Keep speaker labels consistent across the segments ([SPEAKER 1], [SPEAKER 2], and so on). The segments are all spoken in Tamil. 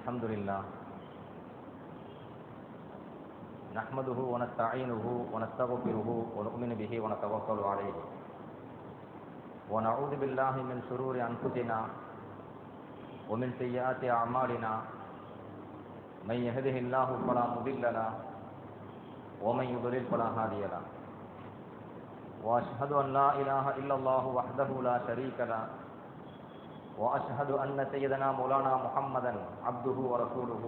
[SPEAKER 1] الحمد لله نحمده ونستعينه ونستغفره ونؤمن به ونتوكل عليه ونعوذ بالله من شرور أنفسنا ومن سيئات أعمالنا من يهده الله فلا مضل له ومن يضلل فلا هادي له وأشهد أن لا إله إلا الله وحده لا شريك له وأشهد أن سيدنا مولانا محمدا عبده ورسوله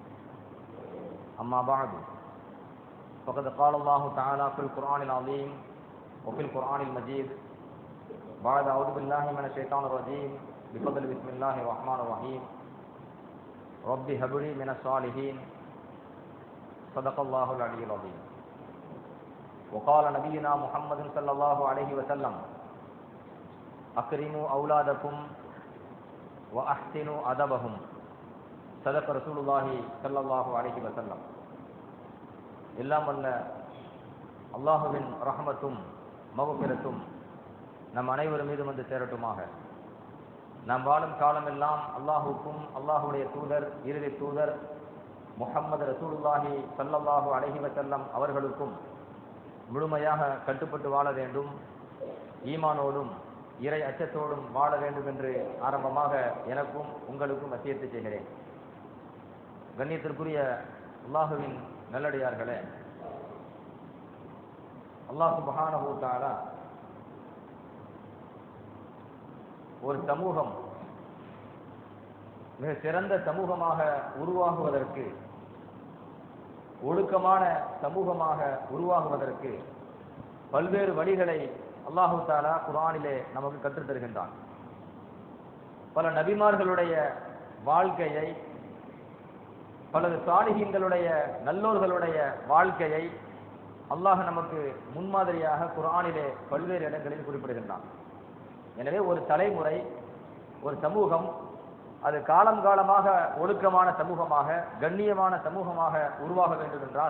[SPEAKER 1] أما بعد فقد قال الله تعالى في القرآن العظيم وفي القرآن المجيد بعد أعوذ بالله من الشيطان الرجيم بفضل بسم الله الرحمن الرحيم رب هب لي من الصالحين صدق الله العلي العظيم وقال نبينا محمد صلى الله عليه وسلم أكرموا أولادكم وأحسنوا أدبهم صدق رسول الله صلى الله عليه وسلم எல்லாம் வல்ல அல்லாஹுவின் ரஹமத்தும் மகப்பிரத்தும் நம் அனைவர் மீதும் வந்து சேரட்டுமாக நாம் வாழும் காலமெல்லாம் அல்லாஹுக்கும் அல்லாஹுடைய தூதர் இறுதி தூதர் முஹம்மது ரசூலுல்லாஹி சல்லல்லாஹு அலைஹி வஸல்லம் அவர்களுக்கும் முழுமையாக கட்டுப்பட்டு வாழ வேண்டும் ஈமானோடும் இறை அச்சத்தோடும் வாழ வேண்டும் என்று ஆரம்பமாக எனக்கும் உங்களுக்கும் வசியத்து செய்கிறேன் கண்ணியத்திற்குரிய அல்லாஹுவின் நல்லடியார்களே அல்லாஹ் சுபஹானஹு தஆலா ஒரு சமூகம் மிக சிறந்த சமூகமாக உருவாகுவதற்கு ஒழுக்கமான சமூகமாக உருவாகுவதற்கு பல்வேறு வழிகளை அல்லாஹு தாலா குரானிலே நமக்கு கற்றுத் தருகின்றான் பல நபிமார்களுடைய வாழ்க்கையை பலது சாலிகீன்களுடைய நல்லோர்களுடைய வாழ்க்கையை அல்லாஹ் நமக்கு முன்மாதிரியாக குரானிலே பல்வேறு இடங்களில் குறிப்பிடுகின்றான் எனவே ஒரு தலைமுறை ஒரு சமூகம் அது காலம் காலமாக ஒழுக்கமான சமூகமாக கண்ணியமான சமூகமாக உருவாக வேண்டும் என்றால்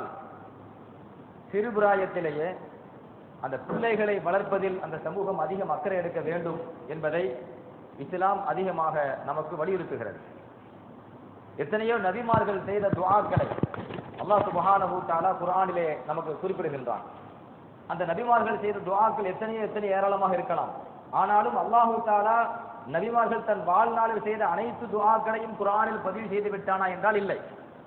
[SPEAKER 1] சிறுபிராயத்திலேயே அந்த பிள்ளைகளை வளர்ப்பதில் அந்த சமூகம் அதிகம் அக்கறை எடுக்க வேண்டும் என்பதை இஸ்லாம் அதிகமாக நமக்கு வலியுறுத்துகிறது எத்தனையோ நபிமார்கள் செய்த துவாக்களை அல்லாஹ் சுபஹானஹு தஆலா குர்ஆனிலே நமக்கு குறிப்பிடுகின்றான் அந்த நபிமார்கள் செய்த துவாக்கள் எத்தனையோ எத்தனை ஏராளமாக இருக்கலாம் ஆனாலும் அல்லாஹு தாலா நபிமார்கள் தன் வாழ்நாளில் செய்த அனைத்து துஆக்களையும் குர்ஆனில் பதிவு செய்து விட்டானா என்றால் இல்லை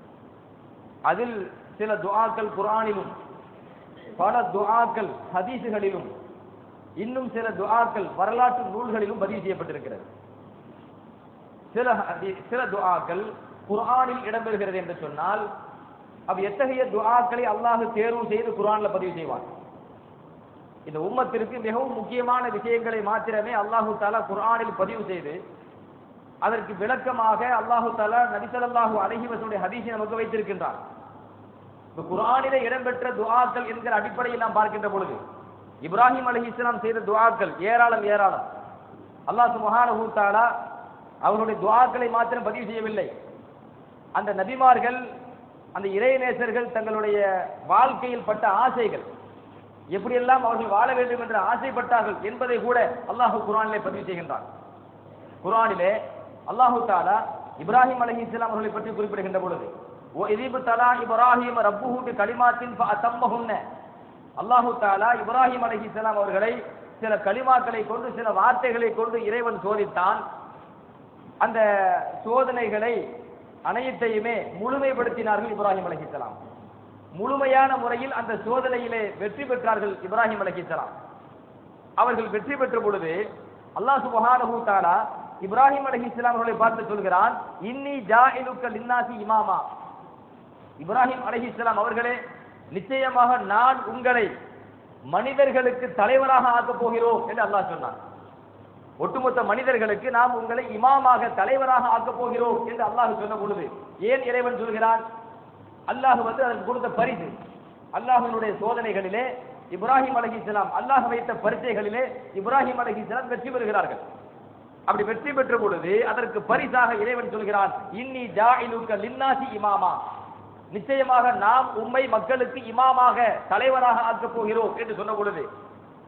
[SPEAKER 1] அதில் சில துஆக்கள் குர்ஆனிலும் பல துஆக்கள் ஹதீசுகளிலும் இன்னும் சில துஆக்கள் வரலாற்று நூல்களிலும் பதிவு செய்யப்பட்டிருக்கிறது சில ஹதீ- சில துஆக்கள் குர்ஆனில் இடம்பெறுகிறது என்று சொன்னால் அப்ப எத்தகைய துஆக்களை அல்லாஹ் தேர்வு செய்து குர்ஆன்ல பதிவு செய்வான் இந்த உம்மத்திற்கு மிகவும் முக்கியமான விஷயங்களை மாத்திரமே அல்லாஹு தாலா குர்ஆனில் பதிவு செய்து அதற்கு விளக்கமாக அல்லாஹு தாலா நபிசல்லாஹு அலைஹி வஸல்லுடைய ஹதீஸை நமக்கு வைத்திருக்கின்றான் இப்ப குர்ஆனிலே இடம்பெற்ற துஆக்கள் என்கிற அடிப்படையில் நாம் பார்க்கின்ற பொழுது இப்ராஹிம் அலைஹிஸ்ஸலாம் செய்த துஆக்கள் ஏராளம் ஏராளம் அல்லாஹ் சுப்ஹானஹு தஆலா அவருடைய துஆக்களை மாத்திரம் பதிவு செய்யவில்லை அந்த நபிமார்கள் அந்த இறைநேசர்கள் தங்களுடைய வாழ்க்கையில் பட்ட ஆசைகள் எப்படியெல்லாம் அவர்கள் வாழ வேண்டும் என்று ஆசைப்பட்டார்கள் என்பதை கூட அல்லாஹ் குர்ஆனிலே பதிவு செய்கின்றான் குர்ஆனிலே அல்லாஹு தாலா இப்ராஹிம் அலைஹிஸ்ஸலாம் அவர்களை பற்றி குறிப்பிடுகின்ற பொழுது ஓ இதிபு தலா இப்ராஹிம் ரப்புஹு பி கலிமாத்தின் ஃபஅத்தம்மஹுன்ன அல்லாஹு தாலா இப்ராஹிம் அலைஹிஸ்ஸலாம் அவர்களை சில கலிமாக்களை கொண்டு சில வார்த்தைகளை கொண்டு இறைவன் சோதித்தான் அந்த சோதனைகளை அனைத்தையுமே முழுமைப்படுத்தினார்கள் இப்ராஹிம் அலைஹிஸ்ஸலாம் முழுமையான முறையில் அந்த சோதனையிலே வெற்றி பெற்றார்கள் இப்ராஹிம் அலைஹிஸ்ஸலாம் அவர்கள் வெற்றி பெற்ற பொழுது அல்லாஹ் சுப்ஹானஹு தஆலா இப்ராஹிம் அலைஹிஸ்ஸலாம் அவர்களை பார்த்து சொல்கிறான் இன்னி ஜாயிலுக்க லின்னாசி இமாமா இப்ராஹிம் அலைஹிஸ்ஸலாம் அவர்களே நிச்சயமாக நான் உங்களை மனிதர்களுக்கு தலைவராக ஆக்கப் போகிறோம் என்று அல்லாஹ் சொன்னான் ஒட்டுமொத்த மனிதர்களுக்கு நாம் உங்களை இமாமாக தலைவராக ஆக்கப் போகிறோம் என்று அல்லாஹ் சொன்ன பொழுது ஏன் இறைவன் சொல்கிறான் அல்லாஹ் வந்து அதற்கு கொடுத்த பரிசு அல்லாஹ்வினுடைய சோதனைகளிலே இப்ராஹிம் அலைஹிஸ்ஸலாம் அல்லாஹ் வைத்த பரீட்சைகளிலே இப்ராஹிம் அலைஹிஸ்ஸலாம் வெற்றி பெறுகிறார்கள் அப்படி வெற்றி பெற்ற பொழுது அதற்கு பரிசாக இறைவன் சொல்கிறான் இன்னி ஜாயிலுக்க லின்னாசி இமாமா நிச்சயமாக நாம் உம்மை மக்களுக்கு இமாமாக தலைவராக ஆக்கப் போகிறோம் என்று சொன்ன பொழுது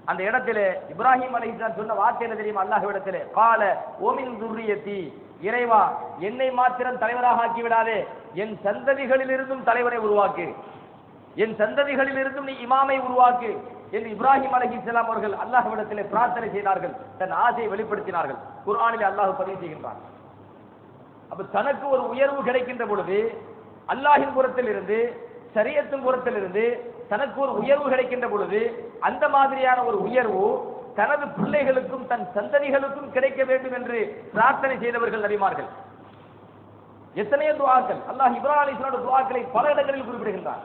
[SPEAKER 1] அந்த இடத்திலே இப்ராஹிம் அலைஹிஸ்ஸலாம் சொன்ன வார்த்தை என்ன தெரியுமா அல்லாஹ்விடத்திலே கால ஓமின் துர்ரியத்தி இறைவா என்னை மாத்திரம் தலைவராக ஆக்கி விடாதே என் சந்ததிகளிலிருந்தும் தலைவரை உருவாக்கு என் சந்ததிகளிலிருந்தும் நீ இமாமை உருவாக்கு என்று இப்ராஹிம் அலைஹிஸ்ஸலாம் அவர்கள் அல்லாஹ்விடத்திலே பிரார்த்தனை செய்தார்கள் தன் ஆசையை வெளிப்படுத்தினார்கள் குர்ஆனிலே அல்லாஹ் பதிவு செய்கின்றான் அப்ப தனக்கு ஒரு உயர்வு கிடைக்கின்ற பொழுது அல்லாஹின் புறத்தில் இருந்து சரியத்தின் புறத்தில் இருந்து தனக்கு ஒரு உயர்வு கிடைக்கின்ற பொழுது அந்த மாதிரியான ஒரு உயர்வு தனது பிள்ளைகளுக்கும் தன் சந்ததிகளுக்கும் கிடைக்க வேண்டும் என்று பிரார்த்தனை செய்தவர்கள் நபிமார்கள் எத்தனையோ துவாக்கள் அல்லாஹ் இப்ராஹிம் அலிஸ்லாமோட துவாக்களை பல இடங்களில் குறிப்பிடுகின்றார்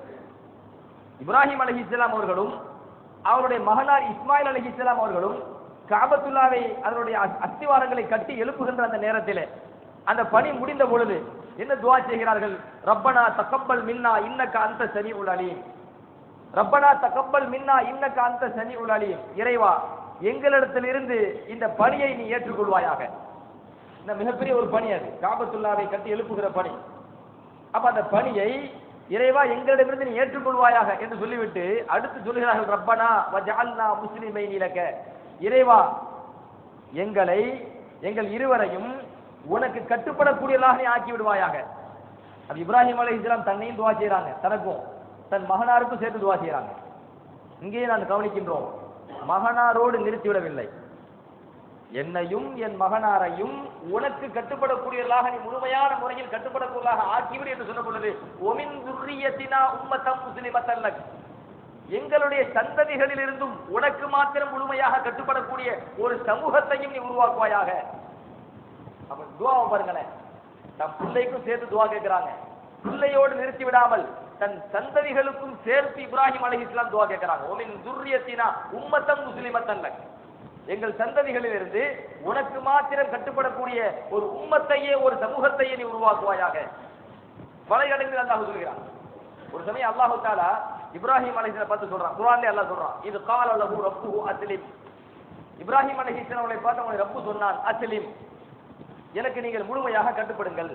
[SPEAKER 1] இப்ராஹிம் அலைஹிஸ்ஸலாம் அவர்களும் அவருடைய மகனார் இஸ்மாயில் அலைஹிஸ்ஸலாம் அவர்களும் காபத்துல்லாவை அதனுடைய அஸ்- அஸ்திவாரங்களை கட்டி எழுப்புகின்ற அந்த நேரத்திலே அந்த பணி முடிந்த பொழுது என்ன துவா செய்கிறார்கள் ரப்பனா தக்கம்பல் மின்னா இன்னக்க அந்த சனி அலீம் ரப்பனா தக்கம்பல் மின்னா இன்னக்க அந்த சனி அலீம் இறைவா எங்களிடத்திலிருந்து இந்த பணியை நீ ஏற்றுக்கொள்வாயாக இந்த மிகப்பெரிய ஒரு பணி அது காபத்துல்லாவை கட்டி எழுப்புகிற பணி அப்ப அந்த பணியை இறைவா எங்களிடமிருந்து நீ ஏற்றுக்கொள்வாயாக என்று சொல்லிவிட்டு அடுத்து சொல்லுகிறார்கள் ரப்பனா வஜஅல்னா முஸ்லிமை நிலக்க இறைவா எங்களை எங்கள் இருவரையும் உனக்கு கட்டுப்படக்கூடியவர்களாக நீ ஆக்கி விடுவாயாக அது இப்ராஹிம் அலைஹிஸ்ஸலாம் தன்னையும் துவா செய்றாங்க தனக்கும் தன் மகனாருக்கும் சேர்த்து துவா செய்றாங்க இங்கேயே நான் கவனிக்கின்றோம் மகனாரோடு நிறுத்திவிடவில்லை என்னையும் என் மகனாரையும் உனக்கு கட்டுப்படக்கூடியவர்களாக நீ முழுமையான முறையில் கட்டுப்படக்கூடியவர்களாக ஆக்கிவிடு என்று சொன்ன பொழுது ஒமின் துர்ரியத்தினா உம்மத்தம் முஸ்லிமத்தல்லக் எங்களுடைய சந்ததிகளில் இருந்தும் உனக்கு மாத்திரம் முழுமையாக கட்டுப்படக்கூடிய ஒரு சமூகத்தையும் நீ உருவாக்குவாயாக அப்ப துவாவை பாருங்களேன் தன் பிள்ளைக்கும் சேர்த்து துவா கேட்கிறாங்க பிள்ளையோடு நிறுத்தி விடாமல் தன் சந்ததிகளுக்கும் சேர்த்து இப்ராஹிம் அலைஹிஸ்ஸலாம் துவா கேட்கிறாங்க ஒமின் துர்ரியத்தினா உம்மத்தம் முஸ்லிமத்தல்லக் எங்கள் சந்ததிகளிலிருந்து உனக்கு மாத்திரம் கட்டுப்படக்கூடிய ஒரு உம்மத்தையே ஒரு சமூகத்தையே நீ உருவாக்குவாயாக பல இடங்களில் அல்லாஹ் சொல்கிறான் ஒரு சமயம் அல்லாஹு தாலா இப்ராஹிம் அலைஹிஸ்ஸலாம் பார்த்து சொல்றான் குர்ஆன்ல அல்லாஹ் சொல்றான் இது கால லஹு ரப்புஹு அஸ்லிம் இப்ராஹிம் அலைஹிஸ்ஸலாம் அவளை பார்த்து அவனை ரப்பு சொன்னான் அஸ்லிம் எனக்கு நீங்கள் முழுமையாக கட்டுப்படுங்கள்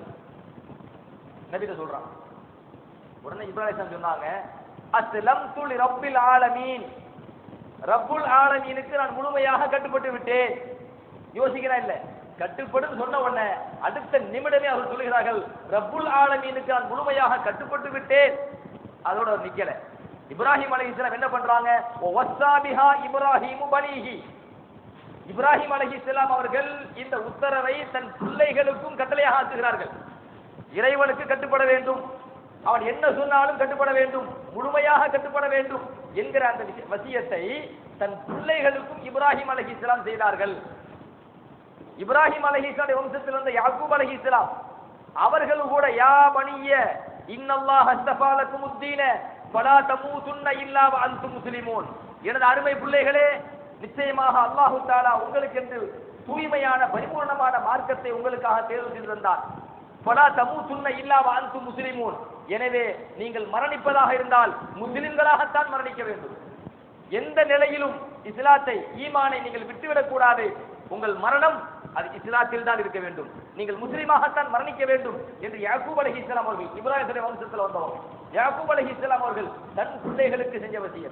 [SPEAKER 1] நபிட்ட சொல்றான் உடனே இப்ராஹிம் அலைஹிஸ்ஸலாம் சொன்னாங்க அஸ்லம் துலி ரப்பில் ஆலமீன் ரப்புல் ஆலமீனுக்கு நான் முழுமையாக கட்டுப்பட்டு விட்டேன் யோசிக்கிறா இல்ல கட்டுப்படும் சொன்ன உடனே அடுத்த நிமிடமே அவர் சொல்லுகிறார்கள் ரப்புல் ஆலமீனுக்கு நான் முழுமையாக கட்டுப்பட்டு விட்டேன் அதோட அவர் நிக்கல இப்ராஹிம் அலைஹிஸ்ஸலாம் என்ன பண்றாங்க வஸ்ஸாபிஹா இப்ராஹிமு பனீஹி இப்ராஹிம் அலைஹிஸ்ஸலாம் அவர்கள் இந்த உத்தரவை தன் பிள்ளைகளுக்கும் கட்டளையாக ஆக்குகிறார்கள் இறைவனுக்கு கட்டுப்பட வேண்டும் அவன் என்ன சொன்னாலும் கட்டுப்பட வேண்டும் முழுமையாக கட்டுப்பட வேண்டும் என்கிற அந்த விஷய- வசியத்தை தன் பிள்ளைகளுக்கும் இப்ராஹிம் அலைஹிஸ்ஸலாம் செய்தார்கள் இப்ராஹிம் அலைஹிஸ்ஸலாமுடைய வம்சத்தில் வந்த யாக்கூப் அலைஹிஸ்ஸலாம் அவர்கள் கூட யா பனிய இன்னல்லாஹ் அஸ்தஃபாலக்கும் உத்தீன ஃபலா தமூதுன்ன இல்லா வ அன்தும் முஸ்லிமூன் எனது அருமை பிள்ளைகளே நிச்சயமாக அல்லாஹு தாலா உங்களுக்கென்று தூய்மையான பரிபூர்ணமான மார்க்கத்தை உங்களுக்காக தேர்வு செய்து தந்தார் ஃபலா தமூதுன்ன இல்லா வ அன்தும் முஸ்லிமூன் எனவே நீங்கள் மரணிப்பதாக இருந்தால் முஸ்லிம்களாகத்தான் மரணிக்க வேண்டும் எந்த நிலையிலும் இஸ்லாத்தை ஈமானை நீங்கள் விட்டுவிடக் கூடாது உங்கள் மரணம் அது இஸ்லாத்தில் தான் இருக்க வேண்டும் நீங்கள் முஸ்லீமாகத்தான் மரணிக்க வேண்டும் என்று யாக்கூப் அலைஹிஸ்ஸலாம் அவர்கள் இப்ராஹிம் வம்சத்தில் வந்தவங்க யாக்கூப் அலைஹிஸ்ஸலாம் அவர்கள் தன் பிள்ளைகளுக்கு செஞ்ச வசியம்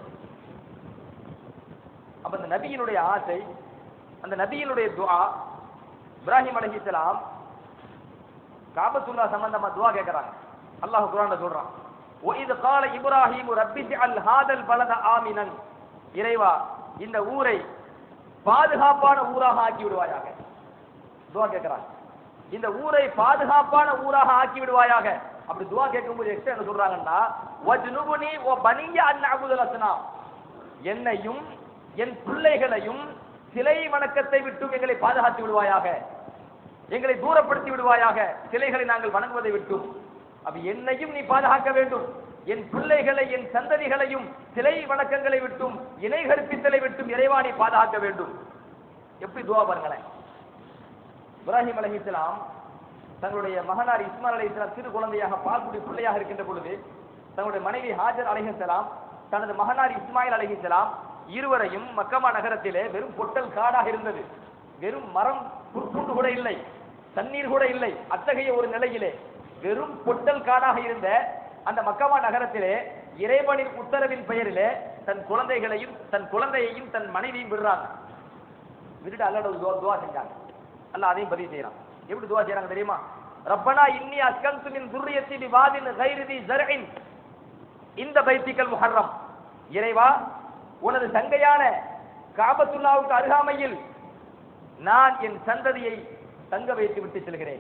[SPEAKER 1] அப்ப அந்த நபியினுடைய ஆசை அந்த நபியினுடைய துஆ இப்ராஹிம் அலைஹிஸ்ஸலாம் காபத்துல்லா சம்பந்தமா துஆ கேட்கறாங்க அல்லாஹ் குர்ஆன்ல சொல்றான் وَإِذْ قَالَ إِبْرَاهِيمُ رَبِّ اجْعَلْ هَذَا الْبَلَدَ آمِنًا இறைவா இந்த ஊரை பாதுகாப்பான ஊராக ஆக்கி விடுவாயாக துவா கேட்கிறாங்க இந்த ஊரை பாதுகாப்பான ஊராக ஆக்கி விடுவாயாக அப்படி துவா கேட்கும்போது எக்ஸ்ட்ரா என்ன சொல்றாங்கன்னா வஜ்னுபுனி வ பனிய அன் அபுதல் அஸ்னாம் என்னையும் என் பிள்ளைகளையும் சிலை வணக்கத்தை விட்டும் எங்களை பாதுகாத்து விடுவாயாக எங்களை தூரப்படுத்தி விடுவாயாக சிலைகளை நாங்கள் வணங்குவதை விட்டும் அப்ப என்னையும் நீ பாதுகாக்க வேண்டும் என் பிள்ளைகளை என் சந்ததிகளையும் சிலை வணக்கங்களை விட்டும் இணை கற்பித்தலை விட்டும் இறைவா நீ பாதுகாக்க வேண்டும் எப்படி துவா பாருங்களேன் இப்ராஹிம் அலைஹிஸ்ஸலாம் தங்களுடைய மகனார் இஸ்மாயில் அலைஹிஸ்ஸலாம் சிறு குழந்தையாக பால்குடி பிள்ளையாக இருக்கின்ற பொழுது தங்களுடைய மனைவி ஹாஜர் அலைஹிஸ்ஸலாம் தனது மகனார் இஸ்மாயில் அலைஹிஸ்ஸலாம் இருவரையும் மக்கமா நகரத்திலே வெறும் பொட்டல் காடாக இருந்தது வெறும் மரம் புற்பூண்டு கூட இல்லை தண்ணீர் கூட இல்லை அத்தகைய ஒரு நிலையிலே வெறும் பொட்டல் காடாக இருந்த அந்த மக்கமா நகரத்திலே இறைவனின் உத்தரவின் பெயரிலே தன் குழந்தைகளையும் தன் குழந்தையையும் தன் மனைவியும் விடுறாங்க விட்டுட்டு அல்லாட ஒரு துவா- துவா செஞ்சாங்க அல்லாஹ் அதையும் பதிவு செய்யறான் எப்படி துவா செய்யறாங்க தெரியுமா ரப்பனா இன்னி அஸ்கன்து மின் துர்ரியத்தி பிவாதின் கைரிதி ஜர்இன் இந்த பைத்திக்கல் முஹர்ரம் இறைவா உனது சங்கையான காபத்துல்லாவுக்கு அருகாமையில் நான் என் சந்ததியை தங்க வைத்து விட்டு செல்கிறேன்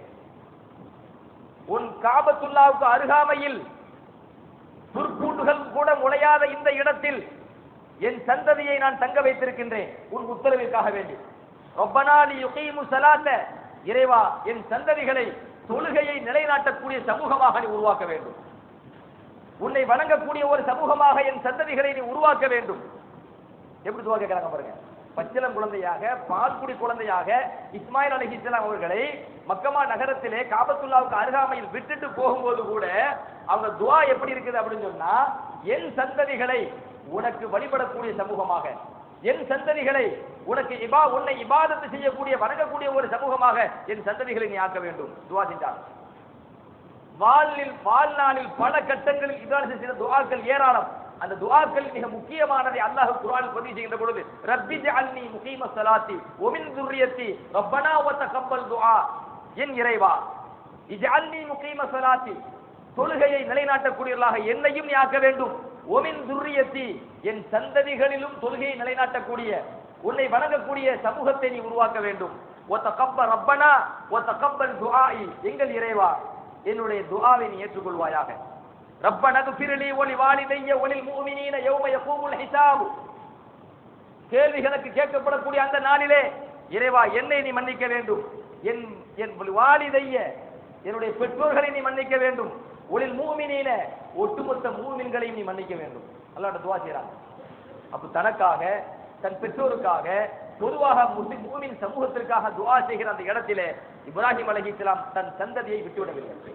[SPEAKER 1] உன் காபத்துல்லாவுக்கு அருகாமையில் துர்ப்பூண்டுகள் கூட முளையாத இந்த இடத்தில் என் சந்ததியை நான் தங்க வைத்திருக்கின்றேன் உன் உத்தரவிற்காக வேண்டி ரொப்பனா நீ யுகீமு சலாத்த இறைவா என் சந்ததிகளை தொழுகையை நிலைநாட்டக்கூடிய சமூகமாக நீ உருவாக்க வேண்டும் உன்னை வணங்கக்கூடிய ஒரு சமூகமாக என் சந்ததிகளை நீ உருவாக்க வேண்டும் எப்படி துவா கேட்கறாங்க பாருங்க பச்சிலம் குழந்தையாக பால்குடி குழந்தையாக இஸ்மாயில் அலிஹிஸ்லாம் அவர்களை மக்கமா நகரத்திலே காபத்துல்லாவுக்கு அருகாமையில் விட்டுட்டு போகும்போது கூட அவங்க துவா எப்படி இருக்குது அப்படின்னு சொன்னா என் சந்ததிகளை உனக்கு வழிபடக்கூடிய சமூகமாக என் சந்ததிகளை உனக்கு இபா உன்னை இபாதத்து செய்யக்கூடிய வணங்கக்கூடிய ஒரு சமூகமாக என் சந்ததிகளை நீ ஆக்க வேண்டும் துவா செஞ்சாங்க வாழ்வில் வாழ்நாளில் பல கட்டங்களில் இதான செய்த துஆக்கள் ஏராளம் அந்த துஆக்கள் மிக முக்கியமானதை அல்லாஹ் குர்ஆனில் பதிவு செய்கின்ற பொழுது ரப்பி ஜஅல்னி முகீம ஸலாத்தி வ மின் ذُرِّيَّتِي ரப்பனா வ தகப்பல் துஆ என் இறைவா இஜஅல்னி முகீம ஸலாத்தி தொழுகையை நிலைநாட்டக்கூடியவர்களாக என்னையும் நீ ஆக்க வேண்டும் வ மின் ذُرِّيَّتِي என் சந்ததிகளிலும் தொழுகையை நிலைநாட்டக்கூடிய உன்னை வணங்கக்கூடிய சமூகத்தை நீ உருவாக்க வேண்டும் வ தகப்ப ரப்பனா வ தகப்பல் துஆஇ எங்கள் இறைவா என்னுடைய துஆவை நீ ஏற்றுக்கொள்வாயாக ரப்பன குஃபிர்லி ஒலி வாலிதைய ஒலில் மூமினீன யௌம யகூமுல் ஹிசாப் கேள்விகளுக்கு கேட்கப்படக்கூடிய அந்த நாளிலே இறைவா என்னை நீ மன்னிக்க வேண்டும் என் என் வாலிதைய என்னுடைய பெற்றோர்களை நீ மன்னிக்க வேண்டும் ஒளில் மூமினீன ஒட்டுமொத்த மூமின்களை நீ மன்னிக்க வேண்டும் அல்லாஹ் துவா செய்றாங்க அப்ப தனக்காக தன் பெற்றோருக்காக பொதுவாக முஸ்லிம் மூமின் சமூகத்திற்காக துஆ செய்கிற அந்த இடத்திலே இப்ராஹிம் அலைஹிஸ்ஸலாம் தன் சந்ததியை விட்டுவிடவில்லை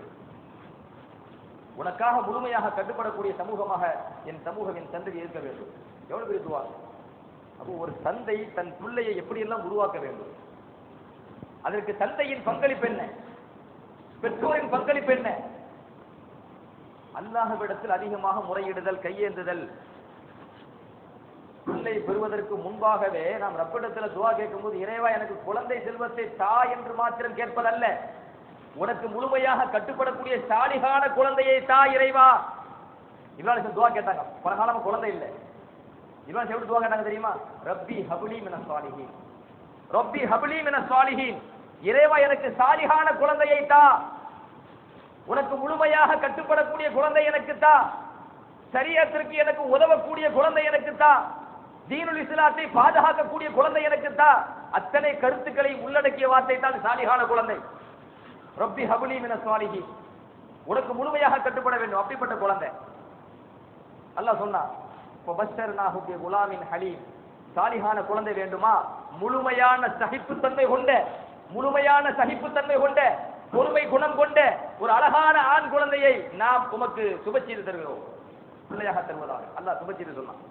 [SPEAKER 1] உனக்காக முழுமையாக கட்டுப்படக்கூடிய சமூகமாக என் சமூகம் என் சந்ததி இருக்க வேண்டும் எவ்வளவு பெரிய துவா அப்போ ஒரு தந்தை தன் பிள்ளையை எப்படியெல்லாம் உருவாக்க வேண்டும் அதற்கு தந்தையின் பங்களிப்பு என்ன பெற்றோரின் பங்களிப்பு என்ன அல்லாஹ்விடத்தில் அதிகமாக முறையிடுதல் கையேந்துதல் பிள்ளை பெறுவதற்கு முன்பாகவே நாம் ரப்பிடத்துல துவா கேட்கும்போது இறைவா எனக்கு குழந்தை செல்வத்தை தா என்று மாத்திரம் கேட்பதல்ல உனக்கு முழுமையாக கட்டுப்படக்கூடிய சாலிகான குழந்தையை தா இறைவா இவ்வளவு துவா கேட்டாங்க பல காலமா குழந்தை இல்லை இவ்வளவு எப்படி துவா கேட்டாங்க தெரியுமா ரப்பி ஹபுலி மின சாலிஹீன் ரப்பி ஹபுலி மின சாலிஹீன் இறைவா எனக்கு சாலிகான குழந்தையை தா உனக்கு முழுமையாக கட்டுப்படக்கூடிய குழந்தை எனக்கு தா சரியத்திற்கு எனக்கு உதவக்கூடிய குழந்தை எனக்கு தா தீனுல் இஸ்லாத்தை பாதுகாக்கக்கூடிய குழந்தை எனக்கு தா அத்தனை கருத்துக்களை உள்ளடக்கிய வார்த்தை தான் சாலிகான குழந்தை ரப்பி ஹபுலி மின சாலிஹி உனக்கு முழுமையாக கட்டுப்பட வேண்டும் அப்படிப்பட்ட குழந்தை அல்லாஹ் சொன்னா ஃபபஷர்னாஹு பி குலாமின் ஹலீம் சாலிகான குழந்தை வேண்டுமா முழுமையான சகிப்புத்தன்மை கொண்ட முழுமையான சகிப்புத்தன்மை கொண்ட பொறுமை குணம் கொண்ட ஒரு அழகான ஆண் குழந்தையை நாம் உமக்கு சுபச்செய்து தருகிறோம் பிள்ளையாக தருவதாக அல்லாஹ் சுபச்செய்து சொன்னான்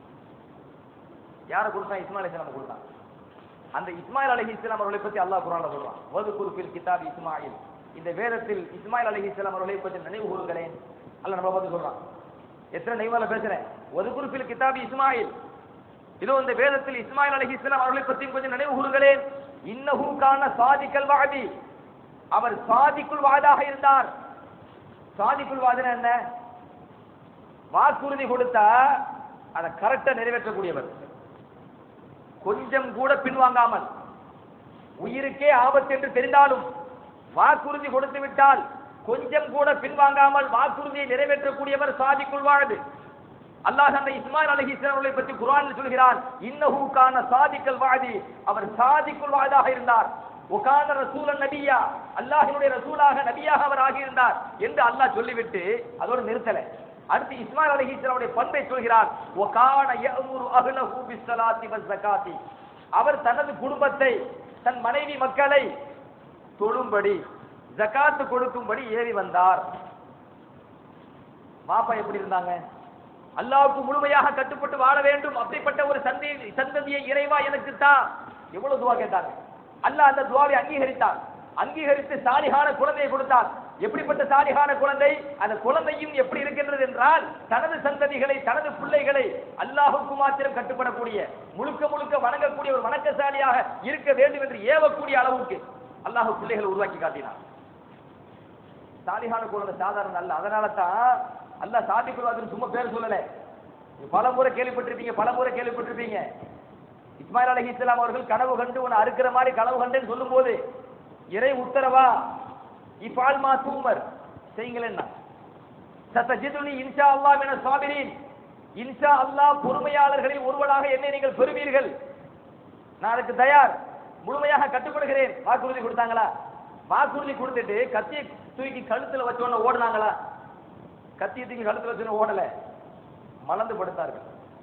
[SPEAKER 1] யாரை கொடுத்தான் இஸ்மாயில் அலைஹிஸ்ஸலாம் கொடுத்தான் அந்த இஸ்மாயில் அலைஹிஸ்ஸலாம் அவர்களை பற்றி அல்லாஹ் குர்ஆன்ல சொல்றான் வது குருப்பில் கிதாப் இஸ்மாயில் இந்த வேதத்தில் இஸ்மாயில் அலைஹிஸ்ஸலாம் அவர்களை பற்றி நினைவு கூறுங்களேன் அல்லாஹ் நம்ம பார்த்து சொல்றான் எத்தனை நெய்மால பேசுறேன் ஒரு குருப்பில் கிதாபி இஸ்மாயில் இதோ இந்த வேதத்தில் இஸ்மாயில் அலைஹிஸ்ஸலாம் அவர்களை பற்றி கொஞ்சம் நினைவு கூறுங்களேன் இன்னஹு கான சாதிக்கல் வாதி அவர் சாதிக்குள் வாதாக இருந்தார் சாதிக்குள் வாதன என்ன வாக்குறுதி கொடுத்தா அதை கரெக்டா நிறைவேற்றக்கூடியவர் கொஞ்சம் கூட பின்வாங்காமல் உயிருக்கே ஆபத்து என்று தெரிந்தாலும் வாக்குறுதி கொடுத்து விட்டால் கொஞ்சம் கூட பின்வாங்காமல் வாக்குறுதியை நிறைவேற்றக்கூடியவர் சாதிக்குள் வாழ்து அல்லாஹ் அந்த இஸ்மாயில் அலைஹிஸ்ஸலாம் அவர்களை பற்றி குர்ஆனில் சொல்கிறான் இன்னஹு கான சாதிக்கல் வாதி அவர் சாதிக்குள் வாதாக இருந்தார் உகான ரசூலன் நபியா அல்லாஹ்வினுடைய ரசூலாக நபியாக அவர் ஆகியிருந்தார் என்று அல்லாஹ் சொல்லிவிட்டு அதோடு நிறுத்தல அடுத்து இஸ்மாயில் அலைஹிஸ்ஸலாமுடைய பண்பை சொல்கிறார் உகான யஅமுரு அஹ்லஹு பிஸ்ஸலாத்தி வஸ்ஸகாத்தி அவர் தனது குடும்பத்தை தன் மனைவி மக்களை தொழும்படி ஜகாத்து கொடுக்கும்படி ஏறி வந்தார் மாப்பா எப்படி இருந்தாங்க அல்லாவுக்கு முழுமையாக கட்டுப்பட்டு வாழ வேண்டும் அப்படிப்பட்ட ஒரு சந்தி சந்ததியை இறைவா எனக்கு தா எவ்வளவு துவா கேட்டாங்க அல்லாஹ் அந்த துவாவை அங்கீகரித்தார் அங்கீகரித்து சாலிகான குழந்தையை கொடுத்தார் எப்படிப்பட்ட சாலிகான குழந்தை அந்த குழந்தையும் எப்படி இருக்கின்றது என்றால் தனது சந்ததிகளை தனது பிள்ளைகளை அல்லாஹுக்கு மாத்திரம் கட்டுப்படக்கூடிய முழுக்க முழுக்க வணங்கக்கூடிய ஒரு வணக்கசாலியாக இருக்க வேண்டும் என்று ஏவக்கூடிய அளவுக்கு அல்லாஹ் பிள்ளைகளை உருவாக்கி காட்டினார் சாலிகான குழந்தை சாதாரண அல்ல அதனால தான் அல்லாஹ் சாதி குருவாதுன்னு சும்மா பேர் சொல்லல நீங்க பல முறை கேள்விப்பட்டிருப்பீங்க பல முறை கேள்விப்பட்டிருப்பீங்க இஸ்மாயில் அலஹி இஸ்லாம் அவர்கள் கனவு கண்டு உன்னை அறுக்கிற மாதிரி கனவு கண்டேன்னு சொல்லும்போது இறை உத்தரவா இஃபால் மா தூமர் செய்யுங்களேன்னா சத்தஜிதுனி இன்ஷா அல்லாஹ் என சாபிரின் இன்ஷா அல்லாஹ் பொறுமையாளர்களில் ஒருவனாக என்னை நீங்கள் பெறுவீர்கள் நான் அதுக்கு தயார் முழுமையாக கட்டுப்படுகிறேன் வாக்குறுதி கொடுத்தாங்களா வாக்குறுதி கொடுத்துட்டு கத்தியை தூக்கி கழுத்துல வச்சோன்னு ஓடுனாங்களா கத்தியை தூக்கி கழுத்துல வச்சோன்னு ஓடல மலர்ந்து படுத்தார்கள்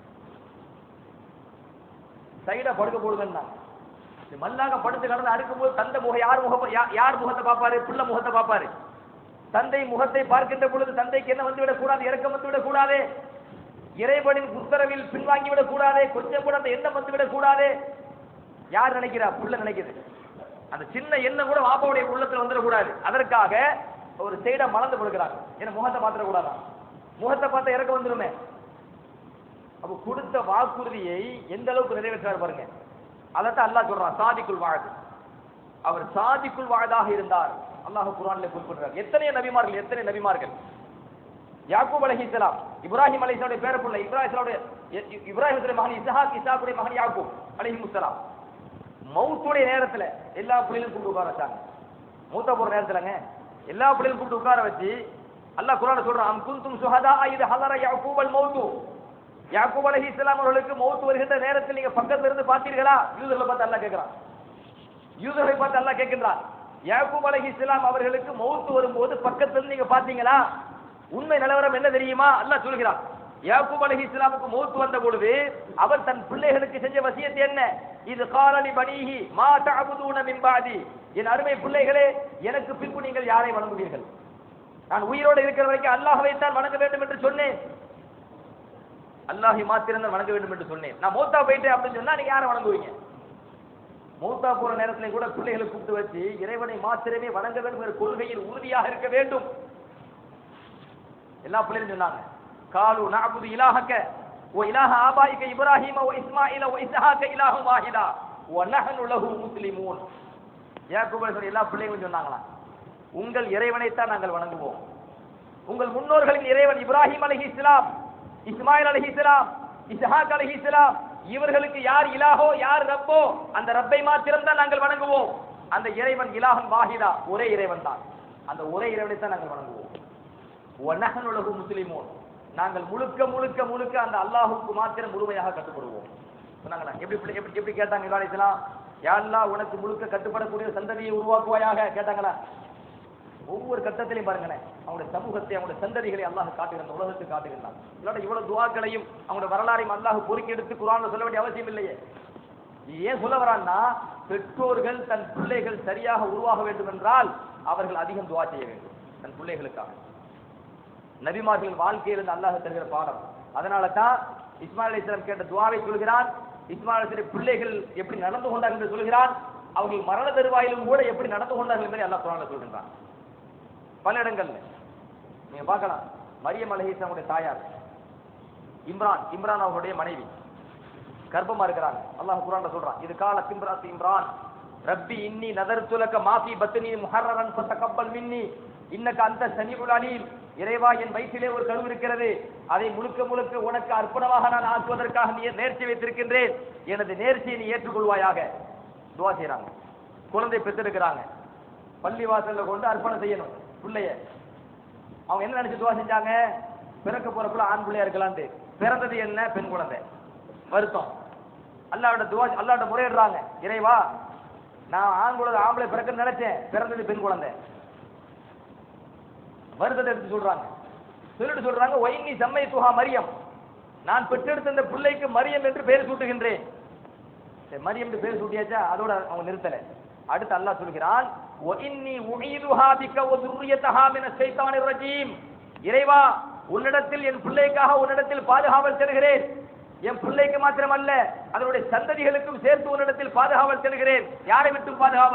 [SPEAKER 1] சைடா படுக்க போடுதுன்னா மல்லாக படுத்து கடந்து அடுக்கும்போது தந்தை முகம் யார் முகம் யா- யார் முகத்தை பார்ப்பாரு புள்ள முகத்தை பார்ப்பாரு தந்தை முகத்தை பார்க்கின்ற பொழுது தந்தைக்கு என்ன வந்து விடக்கூடாது இறக்கம் வந்து விடக்கூடாது இறைவனின் உத்தரவில் பின்வாங்கி விடக்கூடாது கொஞ்சம் கூட அந்த எண்ணம் வந்து விடக்கூடாது யார் நினைக்கிறா புள்ள நினைக்குது அந்த சின்ன எண்ணம் கூட வாப்பாவுடைய உள்ளத்துல வந்துடக்கூடாது அதற்காக ஒரு சைடா மலர்ந்து கொடுக்குறாங்க ஏன்னா முகத்தை மாத்திரக்கூடாதான் முகத்தை பார்த்தா இறக்கம் வந்துருமே அப்ப கொடுத்த வாக்குறுதியை எந்த அளவுக்கு நிறைவேற்றார் பாருங்க அதைத்தான் அல்லாஹ் சொல்றான் சாதிக்குள் வாழ்து அவர் சாதிக்குள் வாழ்தாக இருந்தார் அல்லாஹ் குர்ஆன்ல குறிப்பிடுறார் எத்தனை நபிமார்கள் எத்தனை நபிமார்கள் யாக்கூப் அலைஹிஸ்ஸலாம் இப்ராஹிம் அலைஹிஸ்ஸலாமுடைய பேரப்புள்ள இப்ராஹிமுடைய இப்ராஹிமுடைய மகன் இஸ்ஹாக் இஸ்ஹாக்குடைய மகன் யாக்கூப் அலைஹிஸ்ஸலாம் மௌத்துடைய நேரத்துல எல்லா பிள்ளைகளும் கூப்பிட்டு உட்கார வச்சாங்க மூத்த போற நேரத்துலங்க எல்லா பிள்ளைகளும் கூப்பிட்டு உட்கார வச்சு அல்லாஹ் குர்ஆன்ல சொல்றான் அம் குன்தும் சுஹதா இது ஹலர யாக்கூப் அல் மௌத்து யாக்கூப் அலைஹிஸ்ஸலாம் அவர்களுக்கு மௌத் வருகின்ற நேரத்தில் நீங்க பக்கத்துல இருந்து பார்த்தீர்களா யூதர்களை பார்த்து அல்லாஹ் கேட்கிறான் யூதர்களை பார்த்து அல்லாஹ் கேட்கின்றான் யாக்கூப் அலைஹிஸ்ஸலாம் அவர்களுக்கு மௌத் வரும்போது பக்கத்துல இருந்து நீங்க பாத்தீங்களா உண்மை நிலவரம் என்ன தெரியுமா அல்லாஹ் சொல்கிறான் யாக்கூப் அலைஹிஸ்ஸலாமுக்கு மௌத் வந்த பொழுது அவர் தன் பிள்ளைகளுக்கு செஞ்ச வசியத்து என்ன இது காலனி பனீஹி மா தஅபுதூன மின் பாதி என் அருமை பிள்ளைகளே எனக்கு பின்பு நீங்கள் யாரை வணங்குவீர்கள் நான் உயிரோடு இருக்கிற வரைக்கும் அல்லாஹ்வை தான் வணங்க வேண்டும் என்று சொன்னேன் அல்லாஹை மாத்திரம் தான் வணங்க வேண்டும் என்று சொன்னேன் நான் மௌத்தா போயிட்டேன் அப்படின்னு சொன்னா நீங்க யாரை வணங்குவீங்க மௌத்தா போற நேரத்துல கூட பிள்ளைகளை கூப்பிட்டு வச்சு இறைவனை மாத்திரமே வணங்க வேண்டும் என்ற கொள்கையில் உறுதியாக இருக்க வேண்டும் எல்லா பிள்ளைகளும் சொன்னாங்க காலு நஅபுது இலாஹக்க வ இலாஹ ஆபாயிக இப்ராஹீம வ இஸ்மாயில வ இஸ்ஹாக இலாஹு வாஹிதா வ நஹ்னு லஹு முஸ்லிமூன் யாக்கூப் அலைஹிஸ்ஸலாம் எல்லா பிள்ளைகளும் சொன்னாங்களாம் உங்கள் இறைவனைத்தான் நாங்கள் வணங்குவோம் உங்கள் முன்னோர்களின் இறைவன் இப்ராஹிம் அலைஹிஸ்ஸலாம் இஸ்மாயில் அலைஹிஸ்ஸலாம் இஸ்ஹாக் அலைஹிஸ்ஸலாம் இவர்களுக்கு யார் இலாஹோ யார் ரப்போ அந்த ரப்பை மாத்திரம் தான் நாங்கள் வணங்குவோம் அந்த இறைவன் இலாஹன் வாஹிதா ஒரே இறைவன் தான் அந்த ஒரே இறைவனை தான் நாங்கள் வணங்குவோம் வனஹன் உலகு முஸ்லிமோன் நாங்கள் முழுக்க முழுக்க முழுக்க அந்த அல்லாஹுக்கு மாத்திரம் முழுமையாக கட்டுப்படுவோம் சொன்னாங்களா எப்படி எப்படி- எப்படி எப்படி கேட்டாங்க இப்ராஹிம் அலைஹிஸ்ஸலாம் யா அல்லாஹ் உனக்கு முழுக்க கட்டுப்படக்கூடிய ஒரு சந்ததியை உருவாக்குவாயாக கேட்டாங்களா ஒவ்வொரு கட்டத்திலையும் பாருங்களேன் அவங்களுடைய சமூகத்தை அவங்களுடைய சந்ததிகளை அல்லாஹ் காட்டுகிறான் உலகத்துக்கு காட்டுகிறான் இல்லாட்ட இவ்வளவு துவாக்களையும் அவங்களுடைய வரலாறையும் அல்லாஹ் பொறுக்கி எடுத்து குரான்ல சொல்ல வேண்டிய அவசியம் இல்லையே இது ஏன் சொல்ல வரான்னா பெற்றோர்கள் தன் பிள்ளைகள் சரியாக உருவாக வேண்டும் என்றால் அவர்கள் அதிகம் துவா செய்ய வேண்டும் தன் பிள்ளைகளுக்காக நபிமார்கள் வாழ்க்கையில் இருந்து அல்லாஹ் தருகிற பாடம் அதனால தான் இஸ்மாயில் அலிஸ்லாம் கேட்ட துவாவை சொல்கிறான் இஸ்மாயில் அலிஸ்லாம் பிள்ளைகள் எப்படி நடந்து கொண்டார்கள் என்று சொல்கிறான் அவர்கள் மரண தருவாயிலும் கூட எப்படி நடந்து கொண்டார்கள் என்பதை அல்லாஹ் குரான்ல சொல்கின்றான் பல இடங்கள்ல நீங்க பார்க்கலாம் மரியம் அலிஹிஸ்லாமுடைய தாயார் இம்ரான் இம்ரான் அவர்களுடைய மனைவி கர்ப்பமா இருக்கிறாங்க அல்லாஹ் குரான்ல சொல்றான் இது கால திம்ராத் இம்ரான் ரப்பி இன்னி நதர்துலக மாஃபி பத்னி முஹர்ரரன் ஃபதகப்பல் மின்னி இன்னக அந்த சமீஉல் அலீம் இறைவா என் வயிற்றிலே ஒரு கரு இருக்கிறது அதை முழுக்க முழுக்க உனக்கு அர்ப்பணமாக நான் ஆக்குவதற்காக நீ நேர்ச்சி வைத்திருக்கின்றேன் எனது நேர்ச்சியை நீ ஏற்றுக்கொள்வாயாக துவா செய்றாங்க குழந்தை பெற்றெடுக்கிறாங்க பள்ளி வாசல்ல கொண்டு அர்ப்பணம் செய்யணும் பிள்ளைய அவங்க என்ன நினைச்சு துவா செஞ்சாங்க பிறக்க போற புள்ள ஆண் பிள்ளையா இருக்கலான்ட்டு பிறந்தது என்ன பெண் குழந்தை வருத்தம் அல்லாவோட துவா அல்லாவோட முறையிடுறாங்க இறைவா நான் ஆண் குழந்தை ஆம்பளை பிறக்க நினைச்சேன் பிறந்தது பெண் குழந்தை வருத்தத்தை எடுத்து சொல்றாங்க சொல்லிட்டு சொல்றாங்க ஒயினி செம்மை துஹா மரியம் நான் பெற்றெடுத்த இந்த பிள்ளைக்கு மரியம் என்று பெயர் சூட்டுகின்றேன் சரி, மரியம் என்று பெயர் சூட்டியாச்சா அதோட அவங்க நிறுத்தல அடுத்து அல்லாஹ் சொல்கிறான் ஒஇன்னி உஈதுஹா பிக்க வ துர்ரியதஹா மின ஷைத்தானிர் ரஜீம் இறைவா உன்னிடத்தில் என் பிள்ளைக்காக உன்னிடத்தில் பாதுகாவல் தருகிறேன் என் பிள்ளைக்கு மாத்திரமல்ல அதனுடைய சந்ததிகளுக்கும் சேர்த்து உன்னிடத்தில் பாதுகாவல் தருகிறேன் யாரை விட்டும் பாதுகாவல்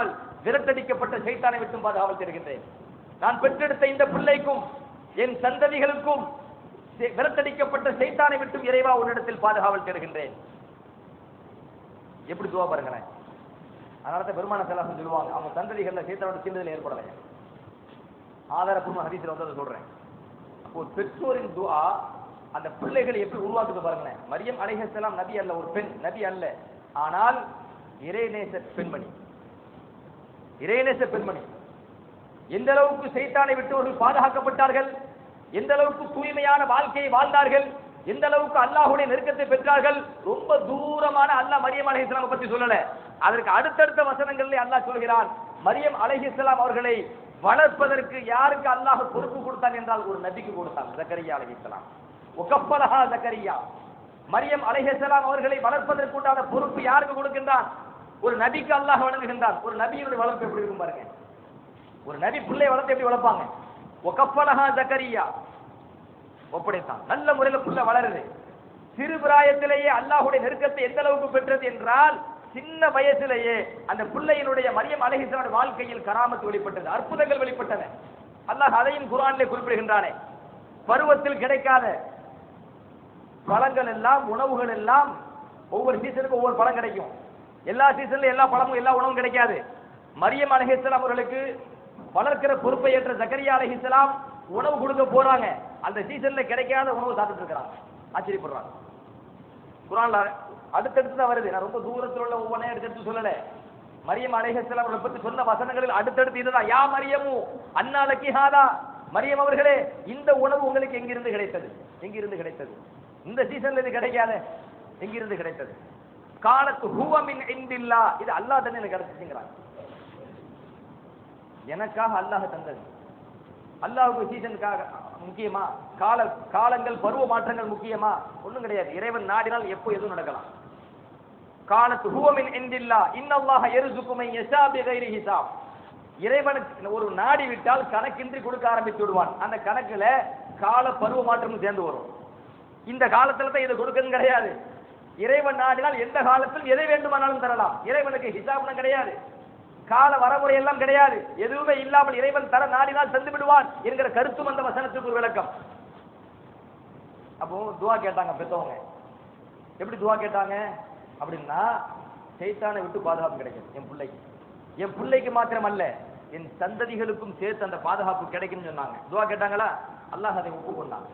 [SPEAKER 1] விரட்டடிக்கப்பட்ட சைத்தானை விட்டும் பாதுகாவல் தருகின்றேன் நான் பெற்றெடுத்த இந்த பிள்ளைக்கும் என் சந்ததிகளுக்கும் சே- விரட்டடிக்கப்பட்ட சைத்தானை விட்டும் இறைவா உன்னிடத்தில் பாதுகாவல் தருகின்றேன் எப்படி துவா பாருங்களேன் அதனால தான் பெருமான செல்லாசம் சொல்லுவாங்க அவங்க சந்ததிகள்ல சைத்தானோட சின்னதில் ஏற்படலை ஆதாரப்பூர்வ ஹதீஸ்ல வந்து அதை சொல்றேன் அப்போ பெற்றோரின் துஆ அந்த பிள்ளைகளை எப்படி உருவாக்குது பாருங்களேன் மரியம் அலைஹிஸ்ஸலாம் நபி அல்ல ஒரு பெண் நபி அல்ல ஆனால் இறைநேச பெண்மணி இறைநேச பெண்மணி எந்த அளவுக்கு சைத்தானை விட்டவர்கள் பாதுகாக்கப்பட்டார்கள் எந்த அளவுக்கு தூய்மையான வாழ்க்கையை வாழ்ந்தார்கள் எந்த அளவுக்கு அல்லாஹ்வுடைய நெருக்கத்தை பெற்றார்கள் ரொம்ப தூரமான அல்லாஹ் மரியம் அலைஹிஸ்ஸலாம் பத்தி சொல்லல அதற்கு அடுத்தடுத்த வசனங்களிலே அல்லாஹ் சொல்கிறான் மரியம் அலைஹிஸ்ஸலாம் அவர்களை வளர்ப்பதற்கு யாருக்கு அல்லாஹ் பொறுப்பு கொடுத்தான் என்றால் ஒரு நபிக்கு கொடுத்தான் ஜக்கரியா அலைஹிஸ்ஸலாம் உகப்பலஹா ஜக்கரியா மரியம் அலைஹிஸ்ஸலாம் அவர்களை வளர்ப்பதற்கு உண்டான பொறுப்பு யாருக்கு கொடுக்கின்றான் ஒரு நபிக்கு அல்லாஹ் வழங்குகின்றான் ஒரு நபியினுடைய வளர்ப்பு எப்படி இருக்கும் பாருங்க ஒரு நபி பிள்ளை வளர்த்து எப்படி வளர்ப்பாங்க ஒகப்பலஹா ஜக்கரியா ஒப்படைத்தான் நல்ல முறையில் புள்ள வளருது சிறு பிராயத்திலேயே அல்லாஹ்வுடைய நெருக்கத்தை எந்த அளவுக்கு பெற்றது என்றால் சின்ன வயசிலேயே அந்த பிள்ளையினுடைய மரியம் அலைஹிஸ்ஸலாமுடைய வாழ்க்கையில் கராமத்து வெளிப்பட்டது அற்புதங்கள் வெளிப்பட்டன அல்லாஹ் அதையும் குர்ஆனிலே குறிப்பிடுகின்றானே பருவத்தில் கிடைக்காத பழங்கள் எல்லாம் உணவுகள் எல்லாம் ஒவ்வொரு சீசனுக்கும் ஒவ்வொரு பழம் கிடைக்கும் எல்லா சீசன்ல எல்லா பழமும் எல்லா உணவும் கிடைக்காது மரியம் அலைஹிஸ்ஸலாம் அவர்களுக்கு வளர்க்கிற பொறுப்பை ஏற்ற ஜக்கரியா அலைஹிஸ்ஸலாம் உணவு கொடுக்க போறாங்க அந்த சீசன்ல கிடைக்காத உணவு சாப்பிட்டு இருக்கிறாங்க ஆச்சரியப்படுறாங்க குரான்ல அடுத்தடுத்து தான் வருது நான் ரொம்ப தூரத்தில் உள்ள ஒவ்வொன்றே எடுத்து சொல்லல மரியம் அலைஹிஸ்ஸலாம் அவர்களை பற்றி சொன்ன வசனங்களில் அடுத்தடுத்து இதுதான் யா மரியமு அன்னாலக்கி ஹாதா மரியம் அவர்களே இந்த உணவு உங்களுக்கு எங்கிருந்து கிடைத்தது எங்கிருந்து கிடைத்தது இந்த சீசன்ல இது கிடைக்காத எங்கிருந்து கிடைத்தது காலத்து ஹுவமின் இந்தில்லா இது அல்லாஹ் തന്നെ எனக்கு கிடைச்சிங்கிறாங்க எனக்காக அல்லாஹ் தந்தது அல்லாஹ்வுக்கு சீசனுக்காக முக்கியமா கால காலங்கள் பருவ மாற்றங்கள் முக்கியமா ஒண்ணும் கிடையாது இறைவன் நாடினால் எப்போ எதுவும் நடக்கலாம் காலத்து ஹுவமின் இந்தில்லா இன்னல்லாஹ யர்சுகு மன் யஷா பிகைரி ஹிசாப் இறைவனுக்கு ஒரு நாடி விட்டால் கணக்கின்றி கொடுக்க ஆரம்பித்து விடுவான் அந்த கணக்குல கால பருவ மாற்றமும் சேர்ந்து வரும் இந்த காலத்துல தான் இது கொடுக்கணும் கிடையாது இறைவன் நாடினால் எந்த காலத்தில் எதை வேண்டுமானாலும் தரலாம் இறைவனுக்கு ஹிசாப்லாம் கிடையாது கால வரமுறை எல்லாம் கிடையாது எதுவுமே இல்லாமல் இறைவன் தர நாடினால் தந்து விடுவான் என்கிற கருத்தும் அந்த வசனத்துக்கு ஒரு விளக்கம் அப்போ துவா கேட்டாங்க பெத்தவங்க எப்படி துவா கேட்டாங்க அப்படின்னா சைத்தானை விட்டு பாதுகாப்பு கிடைக்கும் என் பிள்ளைக்கு என் பிள்ளைக்கு மாத்திரம் அல்ல என் சந்ததிகளுக்கும் சேர்த்து அந்த பாதுகாப்பு கிடைக்கும்னு சொன்னாங்க துவா கேட்டாங்களா அல்லாஹ் அதை ஒப்புக்கொண்டான்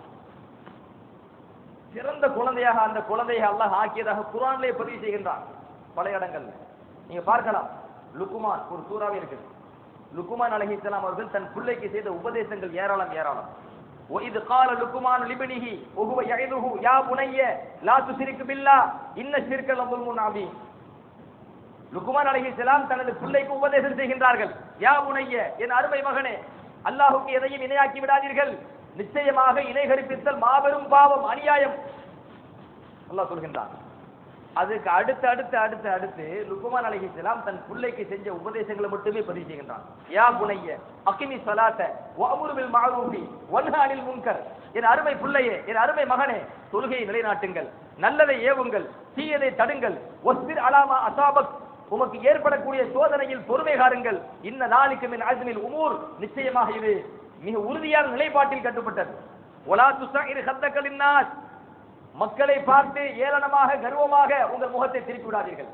[SPEAKER 1] சிறந்த குழந்தையாக அந்த குழந்தையை அல்லாஹ் ஆக்கியதாக குரான்லே பதிவு செய்கின்றான் பல இடங்கள்ல நீங்க பார்க்கலாம் லுக்குமான் ஒரு சூறாவே இருக்குது லுக்குமான் அலைஹிஸ்ஸலாம் அவர்கள் தன் பிள்ளைக்கு செய்த உபதேசங்கள் ஏராளம் ஏராளம் وإذ قال لقمان لابنه وهو يعظه يا بني لا تشرك بالله إن الشرك لظلم عظيم லுக்குமான் அலைஹிஸ்ஸலாம் தனது பிள்ளைக்கு உபதேசம் செய்கின்றார்கள் யா புனைய என் அருமை மகனே அல்லாஹ்வுக்கு எதையும் இணையாக்கி விடாதீர்கள் நிச்சயமாக இணை கற்பித்தல் மாபெரும் பாவம் அநியாயம் அல்லாஹ் சொல்கின்றான் அதுக்கு அடுத்து அடுத்து அடுத்து அடுத்து லுக்குமான் அலைஹிஸ்ஸலாம் தன் பிள்ளைக்கு செஞ்ச உபதேசங்களை மட்டுமே பதிவு செய்கின்றான் யா புனைய அக்கிமி சலாத்த வஅமுரு பில் மஅரூஃபி வன்ஹா அனில் முன்கர் என் அருமை பிள்ளையே என் அருமை மகனே தொழுகையை நிலைநாட்டுங்கள் நல்லதை ஏவுங்கள் தீயதை தடுங்கள் ஒஸ்பிர் அலாமா அசாபக் உமக்கு ஏற்படக்கூடிய சோதனையில் பொறுமை காருங்கள் இந்த நாளுக்கு மின் அஸ்மில் உமூர் நிச்சயமாக இது மிக உறுதியான நிலைப்பாட்டில் கட்டுப்பட்டது ஒலா துசாயிர் ஹத்தக்களின் நாஸ் மக்களை பார்த்து ஏளனமாக கர்வமாக உங்கள் முகத்தை திருப்பி விடாதீர்கள்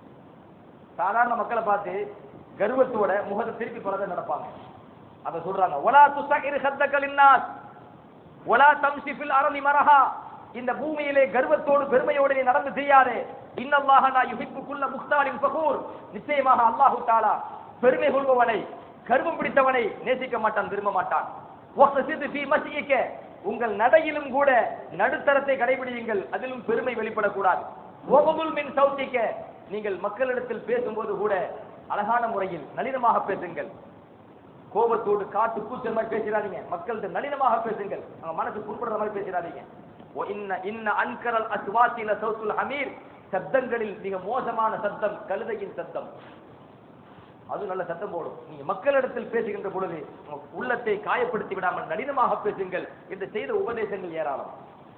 [SPEAKER 1] சாதாரண மக்களை பார்த்து கர்வத்தோட முகத்தை திருப்பி கொள்ளத நடப்பாங்க அதை சொல்றாங்க ஒலா துசாயிர் ஹத்தக்களின் நாஸ் ஒலா தம்சி ஃபில் அரளி மரஹா இந்த பூமியிலே கர்வத்தோடு பெருமையோடு நீ நடந்து செய்யாதே இன்னல்லாஹ லா யுஹிப்புக்குள்ள முக்தாலின் ஃபகூர் நிச்சயமாக அல்லாஹு தஆலா பெருமை கொள்பவனை கர்வம் பிடித்தவனை நேசிக்க மாட்டான் விரும்ப மாட்டான் வக்ஸிது ஃபீ மஸ்யிக உங்கள் நடையிலும் கூட நடுத்தரத்தை கடைபிடியுங்கள் அதிலும் பெருமை வெளிப்படக்கூடாது வகுதுல் மின் சௌத்திக்க நீங்கள் மக்களிடத்தில் பேசும்போது கூட அழகான முறையில் நளினமாக பேசுங்கள் கோபத்தோடு காட்டு கூச்சல் மாதிரி பேசிடாதீங்க மக்கள்கிட்ட நளினமாக பேசுங்கள் அவங்க மனசு புண்படுற மாதிரி பேசிடாதீங்க ஓ இன்ன இன்ன அன்கரல் அஸ்வாத்தில சௌத்துல் ஹமீர் சப்தங்களில் மிக மோசமான சத்தம் கழுதையின் சத்தம் அது நல்ல சத்தம் போடும் நீங்க மக்களிடத்தில் பேசுகின்ற பொழுது உங்க உள்ளத்தை காயப்படுத்தி விடாமல் நளினமாக பேசுங்கள் என்று செய்த உபதேசங்கள் ஏராளம்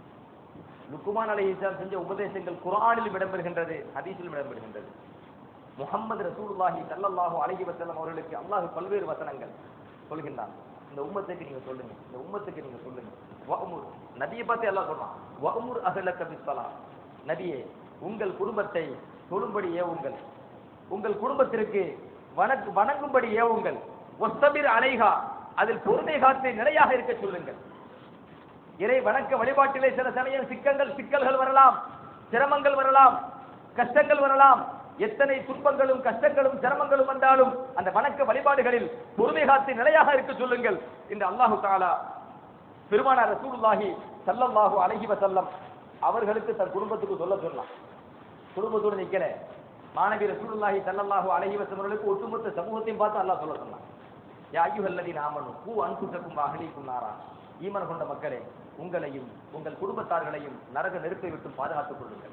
[SPEAKER 1] லுக்குமான் அலைஹிஸ்ஸலாம் செஞ்ச உபதேசங்கள் குர்ஆனிலும் இடம்பெறுகின்றது ஹதீஸிலும் இடம்பெறுகின்றது முகமது ரசூலுல்லாஹி ஸல்லல்லாஹு அலைஹி வஸல்லம் அவர்களுக்கு அல்லாஹ் பல்வேறு வசனங்கள் சொல்கின்றான் இந்த உம்மத்துக்கு நீங்க சொல்லுங்க இந்த உம்மத்துக்கு நீங்க சொல்லுங்க வஅமுர் நபியை பார்த்து எல்லாம் சொல்றான் வஅமுர் அஹ்லக பிஸ்ஸலாம் நபியே உங்கள் குடும்பத்தை தொழும்படி ஏவுங்கள் உங்கள் குடும்பத்திற்கு வணக்கு வணங்கும்படி ஏவுங்கள் ஒஸ்தபிர் அலைஹா அதில் பொறுமை காத்து நிலையாக இருக்க சொல்லுங்கள் இறை வணக்க வழிபாட்டிலே சில சமயம் சிக்கங்கள் சிக்கல்கள் வரலாம் சிரமங்கள் வரலாம் கஷ்டங்கள் வரலாம் எத்தனை துன்பங்களும் கஷ்டங்களும் சிரமங்களும் வந்தாலும் அந்த வணக்க வழிபாடுகளில் பொறுமை காத்து நிலையாக இருக்க சொல்லுங்கள் இந்த அல்லாஹு தாலா பெருமானார் ரசூலுல்லாஹி ஸல்லல்லாஹு அலைஹி வஸல்லம் அவர்களுக்கு தன் குடும்பத்துக்கு சொல்ல சொல்லலாம் குடும்பத்தோடு நிக்கல மாணவி ரசூலுல்லாஹி ஸல்லல்லாஹு அலைஹி வஸல்லம் அவர்களுக்கு ஒட்டுமொத்த சமூகத்தையும் பார்த்து அல்லாஹ் சொல்ல சொன்னான் யா அய்யுஹல்லதீன ஆமனு கூ அன்ஃபுஸக்கும் அஹ்லீக்கும் நாரா ஈமான் கொண்ட மக்களே உங்களையும் உங்கள் குடும்பத்தார்களையும் நரக நெருப்பை விட்டு பாதுகாத்துக் கொள்ளுங்கள்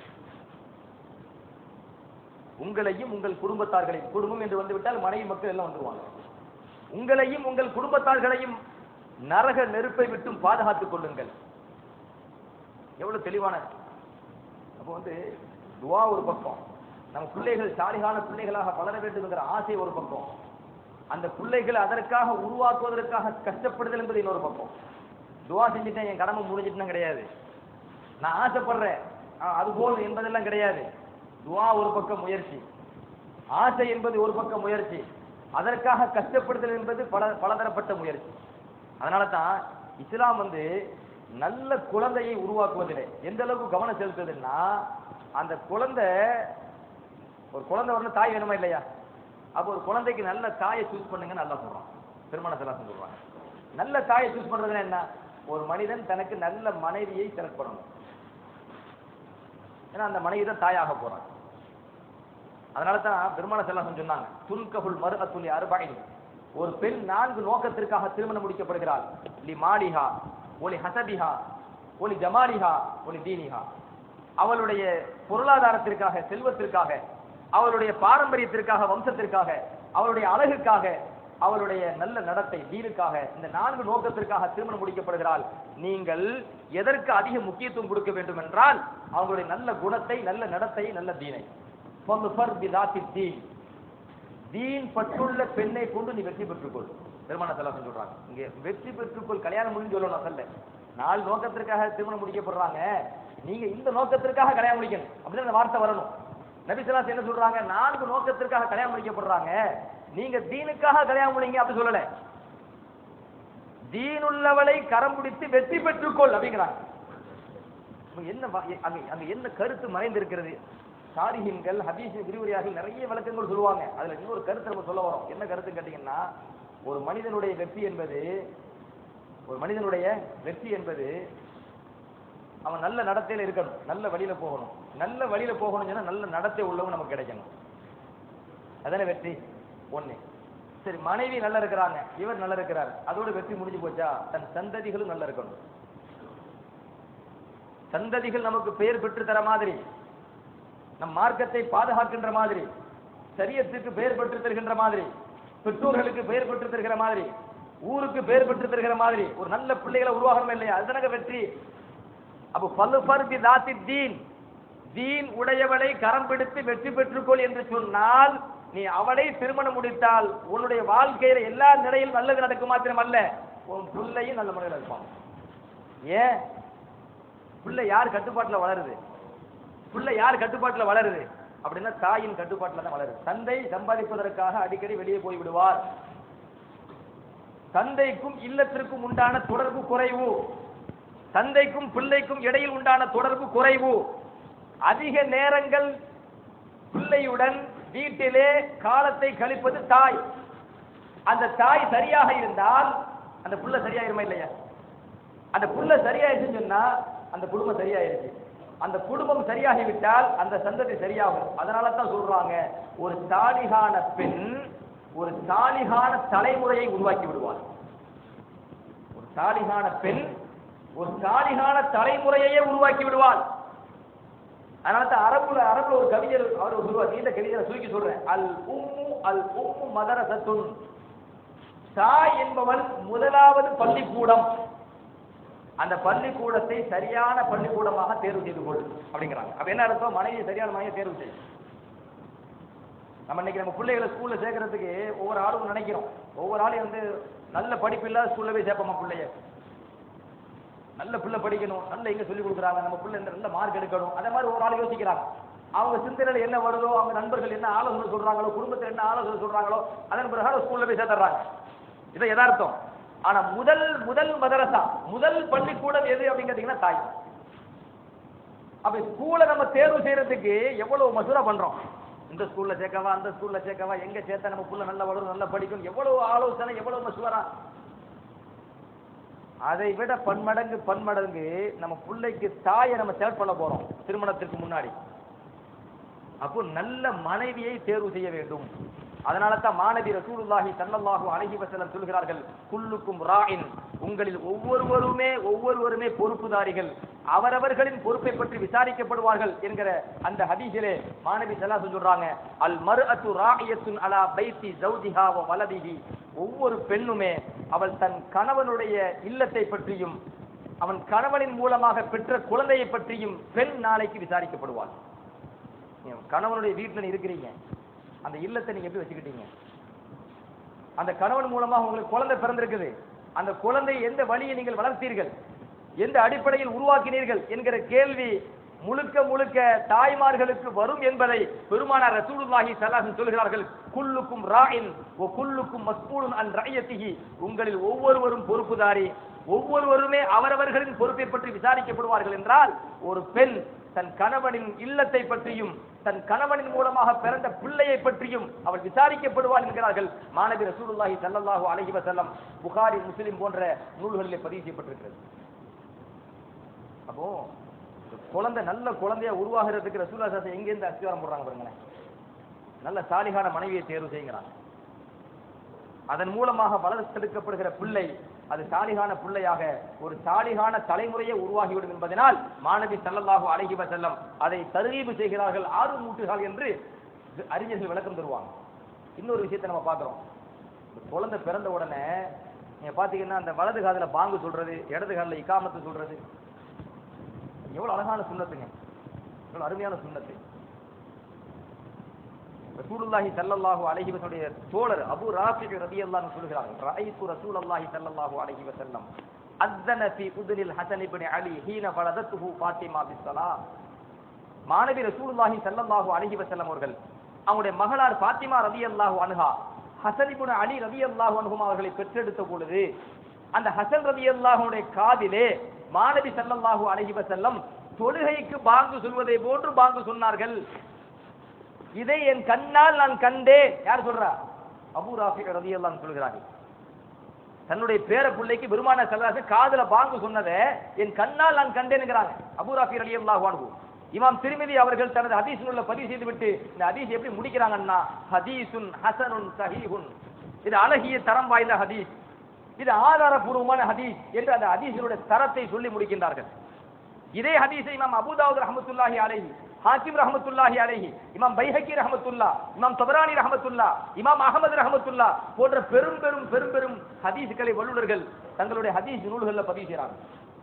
[SPEAKER 1] உங்களையும் உங்கள் குடும்பத்தார்களையும் குடும்பம் என்று வந்துவிட்டால் மனைவி மக்கள் எல்லாம் வந்துருவாங்க உங்களையும் உங்கள் குடும்பத்தார்களையும் நரக நெருப்பை விட்டும் பாதுகாத்துக் கொள்ளுங்கள் எவ்வளவு தெளிவான அப்போ வந்து துவா ஒரு பக்கம் நம்ம பிள்ளைகள் சாலிகான பிள்ளைகளாக வளர வேண்டும்ங்கிற ஆசை ஒரு பக்கம் அந்த பிள்ளைகளை அதற்காக உருவாக்குவதற்காக கஷ்டப்படுதல் என்பது இன்னொரு பக்கம் துவா செஞ்சுட்டேன் என் கடமை முடிஞ்சிட்டுனா கிடையாது நான் ஆசைப்படுறேன் ஆ, அது போதும் என்பதெல்லாம் கிடையாது துவா ஒரு பக்கம் முயற்சி ஆசை என்பது ஒரு பக்கம் முயற்சி அதற்காக கஷ்டப்படுதல் என்பது பல பலதரப்பட்ட முயற்சி அதனால தான் இஸ்லாம் வந்து நல்ல குழந்தையை உருவாக்குவதிலே எந்த அளவுக்கு கவனம் செலுத்துதுன்னா அந்த குழந்தை ஒரு குழந்தை வரணும் தாய் வேணுமா இல்லையா அப்போ ஒரு குழந்தைக்கு நல்ல தாயை சூஸ் பண்ணுங்க நல்லா சொல்றான் திருமண செலாசம் சொல்றாங்க நல்ல தாயை சூஸ் பண்றதுன்னா என்ன ஒரு மனிதன் தனக்கு நல்ல மனைவியை செலக்ட் பண்ணணும் ஏன்னா அந்த மனைவி தான் தாயாக போறான் அதனால தான் பெருமான செல்லாசம் சொன்னாங்க துன்கபுல் மறு அத்துலி அறுபாயின் ஒரு பெண் நான்கு நோக்கத்திற்காக திருமணம் முடிக்கப்படுகிறாள் லி மாலிஹா ஒலி ஹசபிஹா ஒலி ஜமாலிஹா ஒலி தீனிஹா அவளுடைய பொருளாதாரத்திற்காக செல்வத்திற்காக அவளுடைய பாரம்பரியத்திற்காக வம்சத்திற்காக அவளுடைய அழகுக்காக அவளுடைய நல்ல நடத்தை தீனுக்காக இந்த நான்கு நோக்கத்திற்காக திருமணம் முடிக்கப்படுகிறாள் நீங்கள் எதற்கு அதிக முக்கியத்துவம் கொடுக்க வேண்டும் என்றால் அவங்களுடைய நல்ல குணத்தை நல்ல நடத்தை நல்ல தீனை ஃபதுஃபர் பிதாத்தி தீன் தீன் பற்றுள்ள பெண்ணை கொண்டு நீ வெற்றி பெற்றுக்கொள் பெருமான செலவு சொல்றாங்க இங்க வெற்றி பெற்றுக்கொள் கல்யாணம் முடிஞ்சு சொல்லணும் சொல்ல நாலு நோக்கத்திற்காக திருமணம் முடிக்கப்படுறாங்க நீங்க இந்த நோக்கத்திற்காக கல்யாணம் முடிக்கணும் அப்படின்னு அந்த வார்த்தை வரணும் நபிசலாஸ் என்ன சொல்றாங்க நான்கு நோக்கத்திற்காக கல்யாணம் முடிக்கப்படுறாங்க நீங்க தீனுக்காக கல்யாணம் முடிங்க அப்படி சொல்லல தீனுள்ளவளை கரம் பிடித்து வெற்றி பெற்றுக்கொள் அப்படிங்கிறாங்க அப்ப என்ன வா- அங்க அங்க என்ன கருத்து மறைந்திருக்கிறது சாரிஹின்கள் ஹதீஸ் விரிவுரையார்கள் நிறைய விளக்கங்கள் சொல்லுவாங்க அதுல இன்னொரு கருத்து நம்ம சொல்ல வரோம் என்ன கருத்து கேட்டீங்கன்னா ஒரு மனிதனுடைய வெற்றி என்பது ஒரு மனிதனுடைய வெற்றி என்பது அவன் நல்ல நடத்தையில இருக்கணும் நல்ல வழியில போகணும் நல்ல வழியில போகணும் சொன்னா நல்ல நடத்தை உள்ளவங்க நமக்கு கிடைக்கணும் அதானே வெற்றி ஒண்ணு சரி மனைவி நல்லா இருக்கிறாங்க இவர் நல்லா இருக்கிறார் அதோட வெற்றி முடிஞ்சு போச்சா தன் சந்ததிகளும் நல்லா இருக்கணும் சந்ததிகள் நமக்கு பெயர் பெற்று தர மாதிரி நம் மார்க்கத்தை பாதுகாக்கின்ற மாதிரி சரியத்துக்கு பெயர் பெற்று தருகின்ற மாதிரி பெற்றோர்களுக்கு பெயர் பெற்று தருகிற மாதிரி ஊருக்கு பெயர் பெற்று தருகிற மாதிரி ஒரு நல்ல பிள்ளைகளை உருவாகணும் இல்லையா அதுதானங்க வெற்றி அப்போ பல்லுபர் பி தாத்தி தீன் தீன் உடையவளை கரம் பிடித்து வெற்றி பெற்றுக்கொள் என்று சொன்னால் நீ அவளை திருமணம் முடித்தால் உன்னுடைய வாழ்க்கையில எல்லா நிலையிலும் நல்லது நடக்கும் மாத்திரம் அல்ல உன் பிள்ளையும் நல்ல முறையில் இருப்பான் ஏன் பிள்ளை யார் கட்டுப்பாட்டுல வளருது பிள்ளை யார் கட்டுப்பாட்டுல வளருது அப்படின்னா தாயின் கட்டுப்பாட்டுல தான் வளருது தந்தை சம்பாதிப்பதற்காக அடிக்கடி வெளியே போய் விடுவார் தந்தைக்கும் இல்லத்திற்கும் உண்டான தொடர்பு குறைவு தந்தைக்கும் பிள்ளைக்கும் இடையில் உண்டான தொடர்பு குறைவு அதிக நேரங்கள் பிள்ளையுடன் வீட்டிலே காலத்தை கழிப்பது தாய் அந்த தாய் சரியாக இருந்தால் அந்த புள்ள சரியாயிருமா இல்லையா அந்த புள்ள சரியாயிருச்சுன்னு சொன்னா அந்த குடும்பம் சரியாயிருச்சு அந்த குடும்பம் சரியாகிவிட்டால் அந்த சந்ததி சரியாகும் அதனால தான் சொல்றாங்க ஒரு சாலிகான பெண் ஒரு சாலிகான தலைமுறையை உருவாக்கி விடுவார் ஒரு சாலிகான பெண் ஒரு சாலிகான தலைமுறையையே உருவாக்கி விடுவாள் அதனால தான் அரபுல அரபுல ஒரு கவிஞர் அவர் சொல்லுவார் நீண்ட கவிஞரை சுருக்கி சொல்றேன் அல் உம்மு அல் உம்மு மதரசத்துன் தாய் என்பவள் முதலாவது பள்ளிக்கூடம் அந்த பள்ளிக்கூடத்தை சரியான பள்ளிக்கூடமாக தேர்வு செய்து கொள் அப்படிங்கிறாங்க அப்ப என்ன அர்த்தம் மனைவி சரியான மனைவியை தேர்வு செய் நம்ம இன்னைக்கு நம்ம பிள்ளைகளை ஸ்கூல்ல சேர்க்கறதுக்கு ஒவ்வொரு ஆளும் நினைக்கிறோம் ஒவ்வொரு ஆளையும் வந்து நல்ல படிப்பு இல்லாத ஸ்கூல்ல போய் சேர்ப்போமா பிள்ளைய நல்ல பிள்ளை படிக்கணும் நல்ல எங்க சொல்லி கொடுக்குறாங்க நம்ம பிள்ளை இந்த நல்ல மார்க் எடுக்கணும் அந்த மாதிரி ஒரு ஆள் யோசிக்கிறாங்க அவங்க சிந்தனையில என்ன வருதோ அவங்க நண்பர்கள் என்ன ஆலோசனை சொல்றாங்களோ குடும்பத்தில் என்ன ஆலோசனை சொல்றாங்களோ அதன் பிறகு ஸ்கூல்ல போய் சேர்த்துறாங்க இது யதார்த்தம் ஆனா முதல் முதல் மதரசா முதல் பள்ளிக்கூடம் எது அப்படின்னு கேட்டீங்கன்னா தாய் அப்ப ஸ்கூலை நம்ம தேர்வு செய்யறதுக்கு எவ்வளவு மசூரா பண்றோம் இந்த ஸ்கூல்ல சேர்க்கவா அந்த ஸ்கூல்ல சேர்க்கவா எங்க சேர்த்தா நம்ம புள்ள நல்லா வளரும் நல்லா படிக்கும் எவ்வளவு ஆலோசனை எவ்வளவு மசூரா அதை விட பன்மடங்கு பன்மடங்கு நம்ம பிள்ளைக்கு தாயை நம்ம செலக்ட் பண்ண போறோம் திருமணத்திற்கு முன்னாடி அப்போ நல்ல மனைவியை தேர்வு செய்ய வேண்டும் அதனால தான் மாணவி ரசூலுல்லாஹி ஸல்லல்லாஹு அலைஹி வஸல்லம் சொல்கிறார்கள் குல்லுக்கும் ராயின் உங்களில் ஒவ்வொருவருமே ஒவ்வொருவருமே பொறுப்புதாரிகள் அவரவர்களின் பொறுப்பை பற்றி விசாரிக்கப்படுவார்கள் என்கிற அந்த ஹதீஸிலே மாணவி ஸல்லல்லாஹு சொல்றாங்க அல் மர்அத்து ராயியத்துன் அலா பைத்தி ஜௌஜிஹா வ வலதிஹி ஒவ்வொரு பெண்ணுமே அவள் தன் கணவனுடைய இல்லத்தை பற்றியும் அவன் கணவனின் மூலமாக பெற்ற குழந்தையை பற்றியும் பெண் நாளைக்கு விசாரிக்கப்படுவாள் நீங்க கணவனுடைய வீட்டுல நீ இருக்கிறீங்க அந்த இல்லத்தை நீங்க எப்படி வச்சுக்கிட்டீங்க அந்த கணவன் மூலமா உங்களுக்கு குழந்தை பிறந்திருக்குது அந்த குழந்தை எந்த வழியை நீங்கள் வளர்த்தீர்கள் எந்த அடிப்படையில் உருவாக்கினீர்கள் என்கிற கேள்வி முழுக்க முழுக்க தாய்மார்களுக்கு வரும் என்பதை பெருமானார் ரசூலுல்லாஹி ஸல்லல்லாஹு சொல்கிறார்கள் குல்லுக்கும் ராயின் ஒ குல்லுக்கும் மஸ்பூலுன் அன் ரயத்திஹி உங்களில் ஒவ்வொருவரும் பொறுப்புதாரி ஒவ்வொருவருமே அவரவர்களின் பொறுப்பை பற்றி விசாரிக்கப்படுவார்கள் என்றால் ஒரு பெண் தன் கணவனின் இல்லத்தை பற்றியும் தன் கணவனின் மூலமாக பிறந்த பிள்ளையை பற்றியும் அவள் விசாரிக்கப்படுவாள் என்கிறார்கள் மாணவி ரசூலுல்லாஹி ஸல்லல்லாஹு அலைஹி வஸல்லம் புகாரி முஸ்லிம் போன்ற நூல்களிலே பதிவு செய்யப்பட்டிருக்கிறது அப்போ இந்த குழந்தை நல்ல குழந்தையா உருவாகிறதுக்கு ரசூல்லா சாசை எங்கேருந்து அஸ்திவாரம் போடுறாங்க பாருங்களேன் நல்ல சாலிகான மனைவியை தேர்வு செய்யுங்கிறாங்க அதன் மூலமாக வளர்த்தெடுக்கப்படுகிற பிள்ளை அது சாலிகான பிள்ளையாக ஒரு சாலிகான தலைமுறையை உருவாகிவிடும் என்பதனால் மாணவி ஸல்லல்லாஹு அலைஹி வஸல்லம் அதை தருகீபு செய்கிறார்கள் ஆறு மூட்டுகள் என்று அறிஞர்கள் விளக்கம் தருவாங்க இன்னொரு விஷயத்தை நம்ம பார்க்கிறோம் இந்த குழந்தை பிறந்த உடனே நீங்க பாத்தீங்கன்னா அந்த வலது காதுல பாங்கு சொல்றது இடது காதுல இக்காமத்து சொல்றது எவ்வளவு அழகான சுண்ணத்துங்க எவ்வளவு அருமையான சுண்ணத்து ரசூலுல்லாஹி ஸல்லல்லாஹு அலைஹி வஸல்லுடைய தோழர் அபூ ராஃபி ரலியல்லாஹு சொல்கிறார்கள் ரஅய்து ரசூலுல்லாஹி ஸல்லல்லாஹு அலைஹி வஸல்லம் அத்தன ஃபி உதுனில் ஹஸன் இப்னு அலி ஹீன வலதத்துஹு ஃபாத்திமா பிஸ்ஸலா மாணவி ரசூலுல்லாஹி ஸல்லல்லாஹு அலைஹி வஸல்லம் அவர்கள் அவங்களுடைய மகளார் ஃபாத்திமா ரலியல்லாஹு அன்ஹா ஹஸன் இப்னு அலி ரலியல்லாஹு அன்ஹும் அவர்களை பெற்றெடுத்த பொழுது அந்த ஹஸன் ரலியல்லாஹுடைய காதிலே மாணவி ஸல்லல்லாஹு அலைஹி வஸல்லம் தொழுகைக்கு பாங்கு சொல்வதை போன்று பாங்கு சொன்னார்கள் இதை என் கண்ணால் நான் கண்டேன் யார் சொல்றா அபூ ராஃபி ரலியல்லாஹு சொல்கிறார்கள் தன்னுடைய பேர பிள்ளைக்கு பெருமான செல்லாசு காதுல பாங்கு சொன்னதை என் கண்ணால் நான் கண்டேனுங்கிறாங்க அபூ ராஃபி ரலியல்லாஹு அன்ஹு இமாம் திருமிதி அவர்கள் தனது ஹதீஸ் நூல்ல பதிவு செய்து விட்டு இந்த ஹதீஸ் எப்படி முடிக்கிறாங்கன்னா ஹதீசுன் ஹசனுன் சஹீஹுன் இது அழகிய தரம் வாய்ந்த ஹதீஸ் இது ஆதாரபூர்வமான ஹதீஸ் என்று அந்த ஹதீஸினுடைய தரத்தை சொல்லி முடிக்கின்றார்கள் இதே ஹதீஸை இமாம் அபூதாவுத் ரஹமத்துல்லாஹி அலைஹி ஹாக்கிம் ரஹமத்துல்லாஹி அலைஹி இமாம் பைஹக்கி ரஹமத்துல்லா இமாம் தபரானி ரஹமத்துல்லா இமாம் அகமது ரஹமத்துல்லா போன்ற பெரும் பெரும் பெரும் பெரும் ஹதீஸ்களை வல்லுநர்கள் தங்களுடைய ஹதீஸ் நூல்களில் பதிவு செய்றாங்க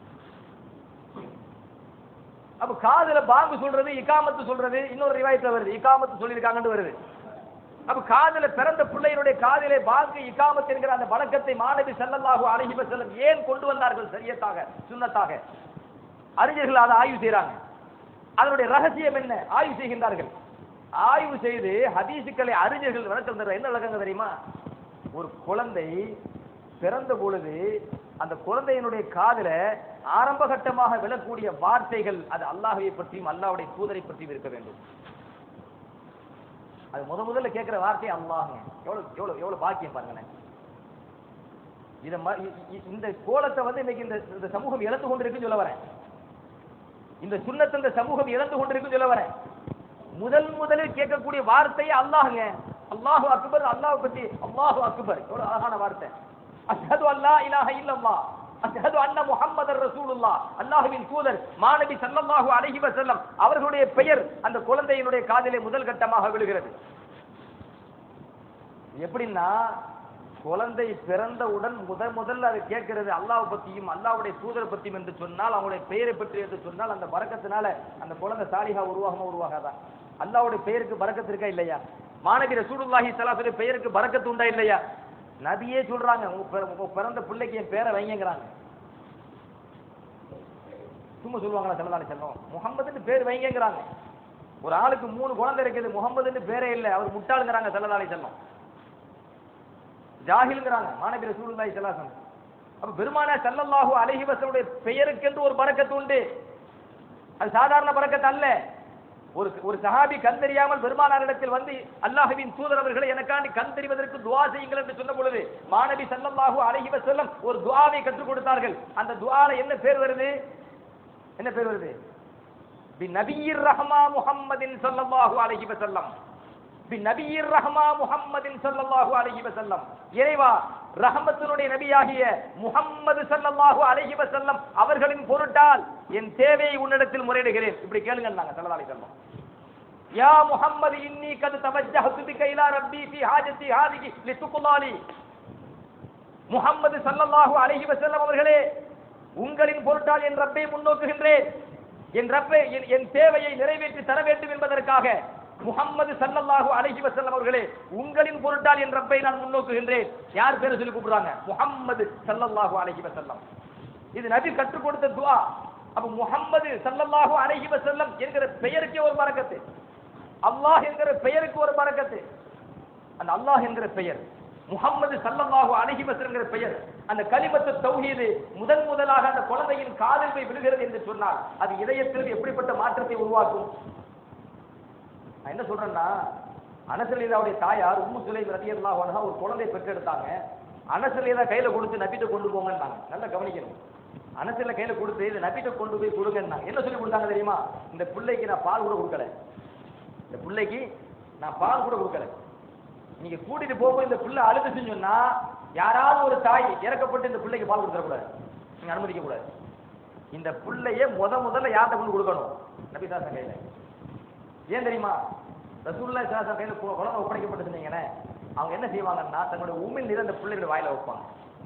[SPEAKER 1] அப்ப காதுல பாங்கு சொல்றது இகாமத்து சொல்றது இன்னொரு ரிவாயத்துல வருது இகாமத்து சொல்லியிருக்காங்கன்னு வருது அப்ப காதுல பிறந்த பிள்ளையினுடைய காதிலே பாங்கு இகாமத் என்கிற அந்த வழக்கத்தை மாணவி ஸல்லல்லாஹு அலைஹி வஸல்லம் ஏன் கொண்டு வந்தார்கள் சரியத்தாக சுன்னத்தாக அறிஞர்கள் அதை ஆய்வு செய்றாங்க அதனுடைய ரகசியம் என்ன ஆய்வு செய்கின்றார்கள் ஆய்வு செய்து ஹதீசுக்களை அறிஞர்கள் விளக்கம் தர என்ன விளக்கங்க தெரியுமா ஒரு குழந்தை பிறந்த பொழுது அந்த குழந்தையினுடைய காதுல ஆரம்ப கட்டமாக விழக்கூடிய வார்த்தைகள் அது அல்லாஹ்வை பற்றியும் அல்லாஹ்வுடைய தூதரை பற்றியும் இருக்க வேண்டும் அது முத முதல்ல கேட்கிற வார்த்தை அல்லாஹ்ங்க எவ்வளவு எவ்வளவு எவ்வளவு பாக்கியம் பாருங்களேன் இத ம- இ- இ- இந்த கோலத்தை வந்து இன்னைக்கு இந்த இந்த சமூகம் இழந்து கொண்டிருக்குன்னு சொல்ல வரேன் இந்த சுண்ணத்தை இந்த சமூகம் இழந்து கொண்டிருக்குன்னு சொல்ல வரேன் முதல் முதலில் கேட்கக்கூடிய வார்த்தை அல்லாஹ்ங்க அல்லாஹு அக்பர் அல்லாஹ் பத்தி அல்லாஹு அக்பர் எவ்வளவு அழகான வார்த்தை அஷ்ஹது அல்லா இலாஹ இல்லல்லாஹ் அஷ்ஹது அன்ன முஹம்மதர் ரசூலுல்லாஹ் அல்லாஹ்வின் தூதர் மாநபி ஸல்லல்லாஹு அலைஹி வஸல்லம் அவர்களுடைய பெயர் அந்த குழந்தையினுடைய காதிலே முதல் கட்டமாக விழுகிறது எப்படின்னா குழந்தை பிறந்தவுடன் முதல் முதல்ல அது கேட்கிறது அல்லாஹ் பத்தியும் அல்லாஹ்வுடைய தூதரை பத்தியும் என்று சொன்னால் அவங்களுடைய பெயரை பற்றி என்று சொன்னால் அந்த பறக்கத்தினால அந்த குழந்தை சாலிகா உருவாகுமா உருவாகாதா அல்லாஹ்வுடைய பெயருக்கு பறக்கத்து இருக்கா இல்லையா மாணவி ரசூலுல்லாஹி ஸல்லல்லாஹு பெயருக்கு பரக்கத்து உண்டா இல்லையா நபியே சொல்றாங்க உங்க பிற- உங்க பிறந்த பிள்ளைக்கு என் பேரை வைங்கங்கறாங்க சும்மா சொல்லுவாங்களா செல்லதானே செல்லம் முகம்மதுன்னு பேர் வைங்கங்கறாங்க ஒரு ஆளுக்கு மூணு குழந்தை இருக்குது முகம்மதுன்னு பேரே இல்லை அவர் முட்டாளுங்கிறாங்க செல்லதானே செல்லம் ஜாஹில்ங்கிறாங்க மாணவி ரசூலுல்லாஹி ஸல்லல்லாஹு அலைஹி வஸல்லம் அப்ப பெருமானா ஸல்லல்லாஹு அலைஹி வஸல்லுடைய பெயருக்கென்று ஒரு பரக்கத்து உண்டு அது சாதாரண பரக்கத்து அல்ல ஒரு ஒரு சஹாபி கண் தெரியாமல் பெருமானாரிடத்தில் வந்து அல்லாஹ்வின் தூதர் அவர்களை எனக்காண்டி கண் தெரிவதற்கு துஆ செய்யுங்கள் என்று சொன்ன பொழுது மாணவி ஸல்லல்லாஹு அலைஹி வஸல்லம் ஒரு துஆவை கற்றுக் கொடுத்தார்கள் அந்த துஆல என்ன பேர் வருது என்ன பேர் வருது பி நபியிர் ரஹ்மா முஹம்மதின் ஸல்லல்லாஹு அலைஹி வஸல்லம் பி நபியிர் ரஹ்மா முஹம்மதின் ஸல்லல்லாஹு அலைஹி வஸல்லம் இறைவா ரஹமத்தினுடைய நபியாகிய முஹம்மது ஸல்லல்லாஹு அலைஹி வஸல்லம் அவர்களின் பொருட்டால் என் தேவையை உன்னிடத்தில் முறையிடுகிறேன் இப்படி கேளுங்க நாங்க ஸல்லல்லாஹு அலைஹி வஸல்லம் யா முஹம்மது இன்னி கது தவஜ்ஜஹது பிக இலா ரப்பி ஃபி ஹாஜதி ஹாதிஹி லிதுக்லாலி முஹம்மது ஸல்லல்லாஹு அலைஹி வஸல்லம் அவர்களே உங்களின் பொருட்டால் என் ரப்பை முன்னோக்குகின்றேன் என் ரப்பை என்- என் தேவையை நிறைவேற்றி தர வேண்டும் என்பதற்காக முஹம்மது ஸல்லல்லாஹு அலைஹி வஸல்லம் அவர்களே உங்களின் பொருட்டால் என் ரப்பை நான் முன்னோக்குகின்றேன் யார் பேரை சொல்லி கூப்பிடுறாங்க முஹம்மது ஸல்லல்லாஹு அலைஹி வஸல்லம் இது நபி கற்றுக் கொடுத்த துஆ அப்ப முஹம்மது ஸல்லல்லாஹு அலைஹி வஸல்லம் என்கிற பெயருக்கே ஒரு பரக்கத்து அல்லாஹ் என்கிற பெயருக்கு ஒரு பரக்கத்து அந்த அல்லாஹ் என்கிற பெயர் முஹம்மது ஸல்லல்லாஹு அலைஹி வஸல்லம் பெயர் அந்த கலிமத்து தௌஹீது முதன் முதலாக அந்த குழந்தையின் காதில் போய் விழுகிறது என்று சொன்னால் அது இதயத்தில் எப்படிப்பட்ட மாற்றத்தை உருவாக்கும் நான் என்ன சொல்றேன்னா அனசலீதாவுடைய தாயார் உம்மு சுலைம் ரலியல்லாஹு அன்ஹா ஒரு குழந்தை பெற்றெடுத்தாங்க அனசலீதா கையில கொடுத்து நபிட்ட கொண்டு போங்கன்னாங்க நல்லா கவனிக்கணும் அனசல கையில கொடுத்து இதை நபிட்ட கொண்டு போய் கொடுங்கன்னாங்க என்ன சொல்லி கொடுத்தாங்க தெரியுமா இந்த பிள்ளைக்கு நான் பால் கூட கொடுக்கல இந்த பிள்ளைக்கு நான் பால் கூட கொடுக்கல நீங்க கூட்டிட்டு போகும்போது இந்த பிள்ளை அழுதுச்சுன்னு சொன்னா யாராவது ஒரு தாய் இறக்கப்பட்டு இந்த பிள்ளைக்கு பால் கொடுத்துடக்கூடாது நீங்க அனுமதிக்க கூடாது இந்த பிள்ளைய முத முதல்ல யார்கிட்ட கொண்டு கொடுக்கணும் நபிதாசன் கையில ஏன் தெரியுமா ரசூல்லா சாசன் கையில கு- குழந்தை ஒப்படைக்கப்பட்டுச்சுனீங்கன்னு அவங்க என்ன செய்வாங்கன்னா தங்களுடைய உமிழ் நீரை அந்த பிள்ளைகளுடைய வாயில வைப்பாங்க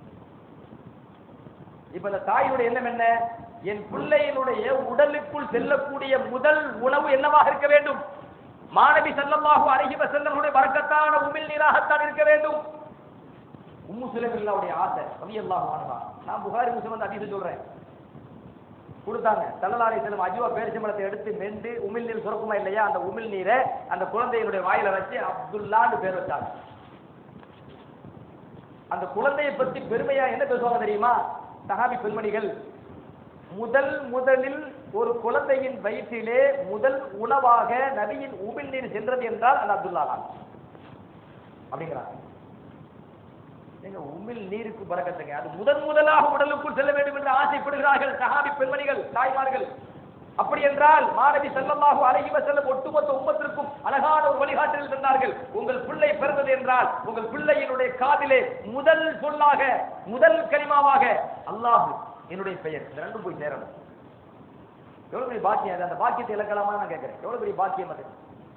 [SPEAKER 1] இப்ப இந்த தாயினுடைய எண்ணம் என்ன என் பிள்ளையினுடைய உடலுக்குள் செல்லக்கூடிய முதல் உணவு என்னவாக இருக்க வேண்டும் மாணவி ஸல்லல்லாஹு அலைஹி வஸல்லமுடைய பரக்கத்தான உமிழ் நீராகத்தான் இருக்க வேண்டும் உம்மு சுலைமில்லாவுடைய ஆசை ரலியல்லாஹு அன்ஹா நான் புகாரி முஸ்லிம் வந்து அதிகம் சொல்றேன் கொடுத்தாங்க சல்லல்லாஹு செல்லும் அஜுவா பேரிச்சம்பழத்தை எடுத்து மெண்டு உமிழ் நீர் சுரக்குமா இல்லையா அந்த உமிழ் நீரை அந்த குழந்தையினுடைய வாயில வச்சு அப்துல்லான்னு பேர் வச்சாங்க அந்த குழந்தையை பத்தி பெருமையா என்ன பேசுவாங்க தெரியுமா சஹாபி பெண்மணிகள் முதல் முதலில் ஒரு குழந்தையின் வயிற்றிலே முதல் உணவாக நபியின் உமிழ் நீர் சென்றது என்றால் அது அப்துல்லா தான் அப்படிங்கிறாங்க எங்க உமிழ் நீருக்கு பறக்கத்துங்க அது முதன் முதலாக உடலுக்குள் செல்ல வேண்டும் என்று ஆசைப்படுகிறார்கள் சஹாபி பெண்மணிகள் தாய்மார்கள் அப்படி என்றால் மாணவி ஸல்லல்லாஹு அலைஹி வஸல்லம் ஒட்டுமொத்த உம்மத்திற்கும் அழகான ஒரு வழிகாட்டல் தந்தார்கள் உங்கள் பிள்ளை பிறந்தது என்றால் உங்கள் பிள்ளையினுடைய காதிலே முதல் சொல்லாக முதல் கலிமாவாக அல்லாஹ் என்னுடைய பெயர் இந்த ரெண்டும் போய் சேரணும் எவ்வளவு பெரிய பாக்கியம் அது அந்த பாக்கியத்தை இழக்கலாமா நான் கேட்கிறேன் எவ்வளவு பெரிய பாக்கியம் அது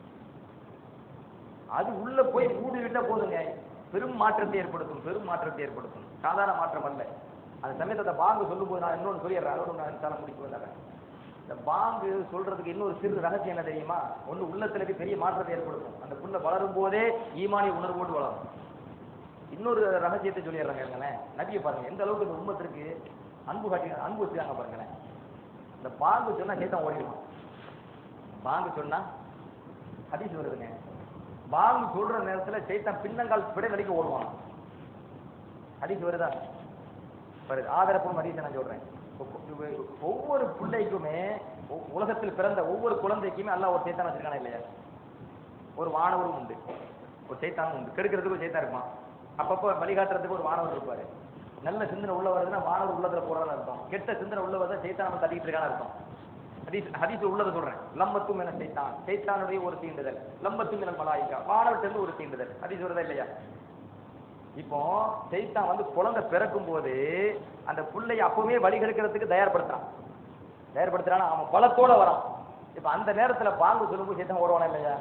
[SPEAKER 1] அது உள்ள போய் மூடிவிட்டா போதுங்க பெரும் மாற்றத்தை ஏற்படுத்தும் பெரும் மாற்றத்தை ஏற்படுத்தும் சாதாரண மாற்றம் அல்ல அந்த சமயத்தை அந்த பாங்கு சொல்லும்போது நான் இன்னொன்று சொல்லிடுறேன் அதோட நான் தலை முடிச்சு வந்தேன் இந்த பாங்கு சொல்றதுக்கு இன்னொரு சிறு ரகசியம் என்ன தெரியுமா ஒண்ணு உள்ளத்துல போய் பெரிய மாற்றத்தை ஏற்படுத்தும் அந்த புள்ள வளரும் போதே ஈமானிய உணர்வோடு வளரும் இன்னொரு ரகசியத்தை சொல்லிடுறாங்க இருங்களேன் நபியை பாருங்க எந்த அளவுக்கு இந்த உம்மத்திற்கு அன்பு காட்டி அன்பு வச்சுக்காங்க பாருங்களேன் இந்த பாங்கு சொன்னா சேத்தம் ஓடிடுவான் பாங்கு சொன்னா ஹதீஸ் வருதுங்க பாங்கு சொல்ற நேரத்துல சைத்தான் பின்னங்கால் பிடை வரைக்கும் ஓடுவான் ஹதீஸ் வருதா வருது ஆதரப்பும் ஹதீஸ் நான் சொல்றேன் ஒ- ஒ- ஒவ்வொரு பிள்ளைக்குமே ஒ- உலகத்தில் பிறந்த ஒவ்வொரு குழந்தைக்குமே அல்லாஹ் ஒரு சைத்தான் வச்சிருக்கானா இல்லையா ஒரு வானவரும் உண்டு ஒரு சைத்தானும் உண்டு கெடுக்கிறதுக்கு ஒரு சைத்தான் இருப்பான் அப்பப்போ வழிகாட்டுறதுக்கு ஒரு வானவர் இருப்பாரு நல்ல சிந்தனை உள்ள வருதுன்னா வானவர் உள்ளத்துல போறான்னு அர்த்தம் கெட்ட சிந்தனை உள்ள வருதா சைத்தான் நம்ம தள்ளிட்டு இருக்கான்னு அர்த்தம் ஹதீஸ் ஹதீஸ் உள்ளதை சொல்றேன் லம்மத்தும் என சைத்தான் சைத்தானுடைய ஒரு தீண்டுதல் லம்மத்தும் என மலாயிக்கா வானவர்கிட்ட ஒரு தீண்டுதல் ஹதீஸ் வருதா இல்லையா இப்போ சைத்தான் வந்து குழந்தை பிறக்கும் போது அந்த புள்ளைய அப்பவுமே வழி கெடுக்கிறதுக்கு தயார்படுத்துறான் தயார்படுத்துறானா அவன் பலத்தோட வரான் இப்ப அந்த நேரத்துல பாங்கு சொல்லும்போது சைத்தான் ஓடுவானா இல்லையா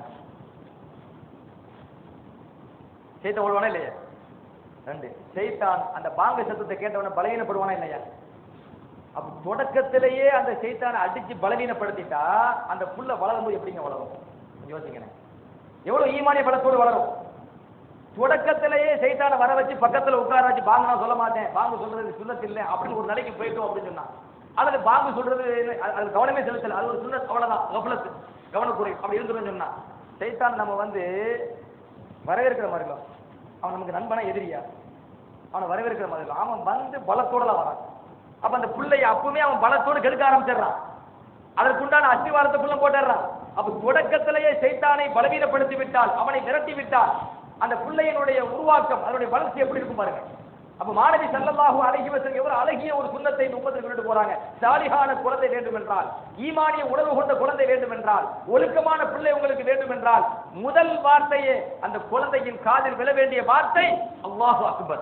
[SPEAKER 1] சைத்தான் ஓடுவானா இல்லையா ரெண்டு சைத்தான் அந்த பாங்க சத்தத்தை கேட்டவன பலவீனப்படுவானா இல்லையா அப்ப தொடக்கத்திலேயே அந்த சைத்தானை அடிச்சு பலவீனப்படுத்திட்டா அந்த புள்ள வளரும்போது எப்படிங்க வளரும் யோசிக்கிறேன் எவ்வளவு ஈமானிய பலத்தோடு வளரும் தொடக்கத்திலேயே சைத்தான வர வச்சு பக்கத்துல உட்கார வச்சு பாங்க நான் சொல்ல மாட்டேன் பாங்க சொல்றது சுண்ணத் இல்லை அப்படின்னு ஒரு நிலைக்கு போயிட்டோம் அப்படின்னு சொன்னா அல்லது பாங்கு சொல்றது அது- அது கவனமே செலுத்தல அது ஒரு சுண்ணத் அவ்வளவுதான் கவனத்து கவனக்குறை அப்படி இருந்துரும் சொன்னா சைத்தான் நம்ம வந்து வரவேற்கிற மாதிரி இல்லை. அவன் நமக்கு நண்பனா எதிரியா அவனை வரவேற்கிற மாதிரி இல்லை. அவன் வந்து பலத்தோட தான் வரான் அப்ப அந்த பிள்ளைய அப்பவுமே அவன் பலத்தோடு கெடுக்க ஆரம்பிச்சிடுறான் அதற்குண்டான அஸ்திவாரத்துக்குள்ள போட்டுறான் அப்ப தொடக்கத்திலேயே சைத்தானை பலவீனப்படுத்தி விட்டால் அவனை விரட்டி விட்டால் அந்த பிள்ளையினுடைய உருவாக்கம் அதனுடைய வளர்ச்சி எப்படி இருக்கும் பாருங்க அப்ப மாணவி ஸல்லல்லாஹு அலைஹி வஸல்லம் எவ்வளவு அழகிய ஒரு சுண்ணத்தை முப்பத்தி கொண்டு போறாங்க சாலிஹான குழந்தை வேண்டும் என்றால் ஈமானிய உணர்வு கொண்ட குழந்தை வேண்டும் என்றால் ஒழுக்கமான பிள்ளை உங்களுக்கு வேண்டும் என்றால் முதல் வார்த்தையே அந்த குழந்தையின் காதில் விழ வேண்டிய வார்த்தை அல்லாஹு அக்பர்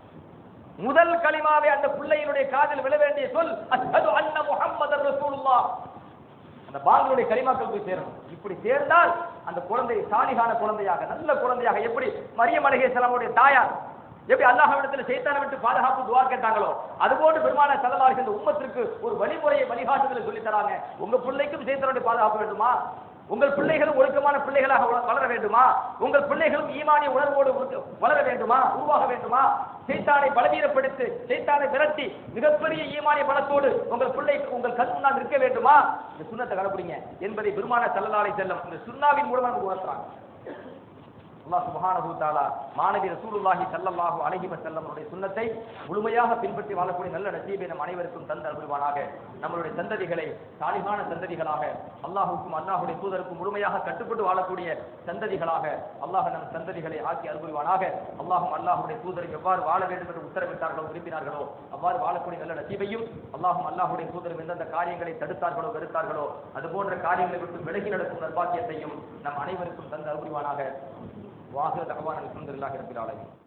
[SPEAKER 1] முதல் களிமாவே அந்த பிள்ளையினுடைய காதில் விழ வேண்டிய சொல் அஷ்ஹது அன்ன முஹம்மதர் ரசூலுல்லாஹ் அந்த பாங்களுடைய கலிமாக்கள் போய் சேரணும் இப்படி சேர்ந்தால் அந்த குழந்தை சாலிகான குழந்தையாக நல்ல குழந்தையாக எப்படி மரியம் அலைஹிஸ்ஸலாமுடைய தாயார் எப்படி அல்லாஹ்விடத்தில் சைத்தானை விட்டு பாதுகாப்பு துவா கேட்டாங்களோ அதுபோன்று பெருமான செல்லலார்கள் இந்த உம்மத்திற்கு ஒரு வழிமுறையை வழிகாட்டுதலை சொல்லி தராங்க உங்க பிள்ளைக்கும் சைத்தானுடைய பாதுகாப்பு வேண்டுமா உங்கள் பிள்ளைகளும் ஒழுக்கமான பிள்ளைகளாக வள- வளர வேண்டுமா உங்கள் பிள்ளைகளும் ஈமானிய உணர்வோடு ஒழுக்க- வளர வேண்டுமா உருவாக வேண்டுமா சைத்தானை பலவீனப்படுத்தி சைத்தானை விரட்டி மிகப்பெரிய ஈமானிய பலத்தோடு உங்கள் பிள்ளை உங்கள் கண் முன்னால் நிற்க வேண்டுமா இந்த சுண்ணத்தை கடைபிடிங்க என்பதை பெருமான செல்லலாலை செல்லும் இந்த சுண்ணாவின் மூலமாக நமக்கு உணர்த்துறாங்க அல்லாஹ் சுப்ஹானஹு தஆலா மாணவி ரசூலுல்லாஹி ஸல்லல்லாஹு அலைஹி வஸல்லம் அவருடைய சுன்னத்தை முழுமையாக பின்பற்றி வாழக்கூடிய நல்ல நசீபை நம் அனைவருக்கும் தந்த அருள்வானாக நம்மளுடைய சந்ததிகளை சாலிகான சந்ததிகளாக அல்லாஹ்வுக்கும் அல்லாஹ்வுடைய தூதருக்கும் முழுமையாக கட்டுப்பட்டு வாழக்கூடிய சந்ததிகளாக அல்லாஹ் நம் சந்ததிகளை ஆக்கி அருள்வானாக அல்லாஹும் அல்லாஹ்வுடைய தூதரை எவ்வாறு வாழ வேண்டும் என்று உத்தரவிட்டார்களோ விரும்பினார்களோ அவ்வாறு வாழக்கூடிய நல்ல நசீபையும் அல்லாஹும் அல்லாஹ்வுடைய தூதரும் எந்தெந்த காரியங்களை தடுத்தார்களோ வெறுத்தார்களோ அது போன்ற காரியங்களை விட்டு விலகி நடக்கும் நற்பாக்கியத்தையும் நம் அனைவருக்கும் தந்த அருள்வானாக வாஹிர தகவான அல்ஹம்துலில்லாஹி ரப்பில் ஆலமீன்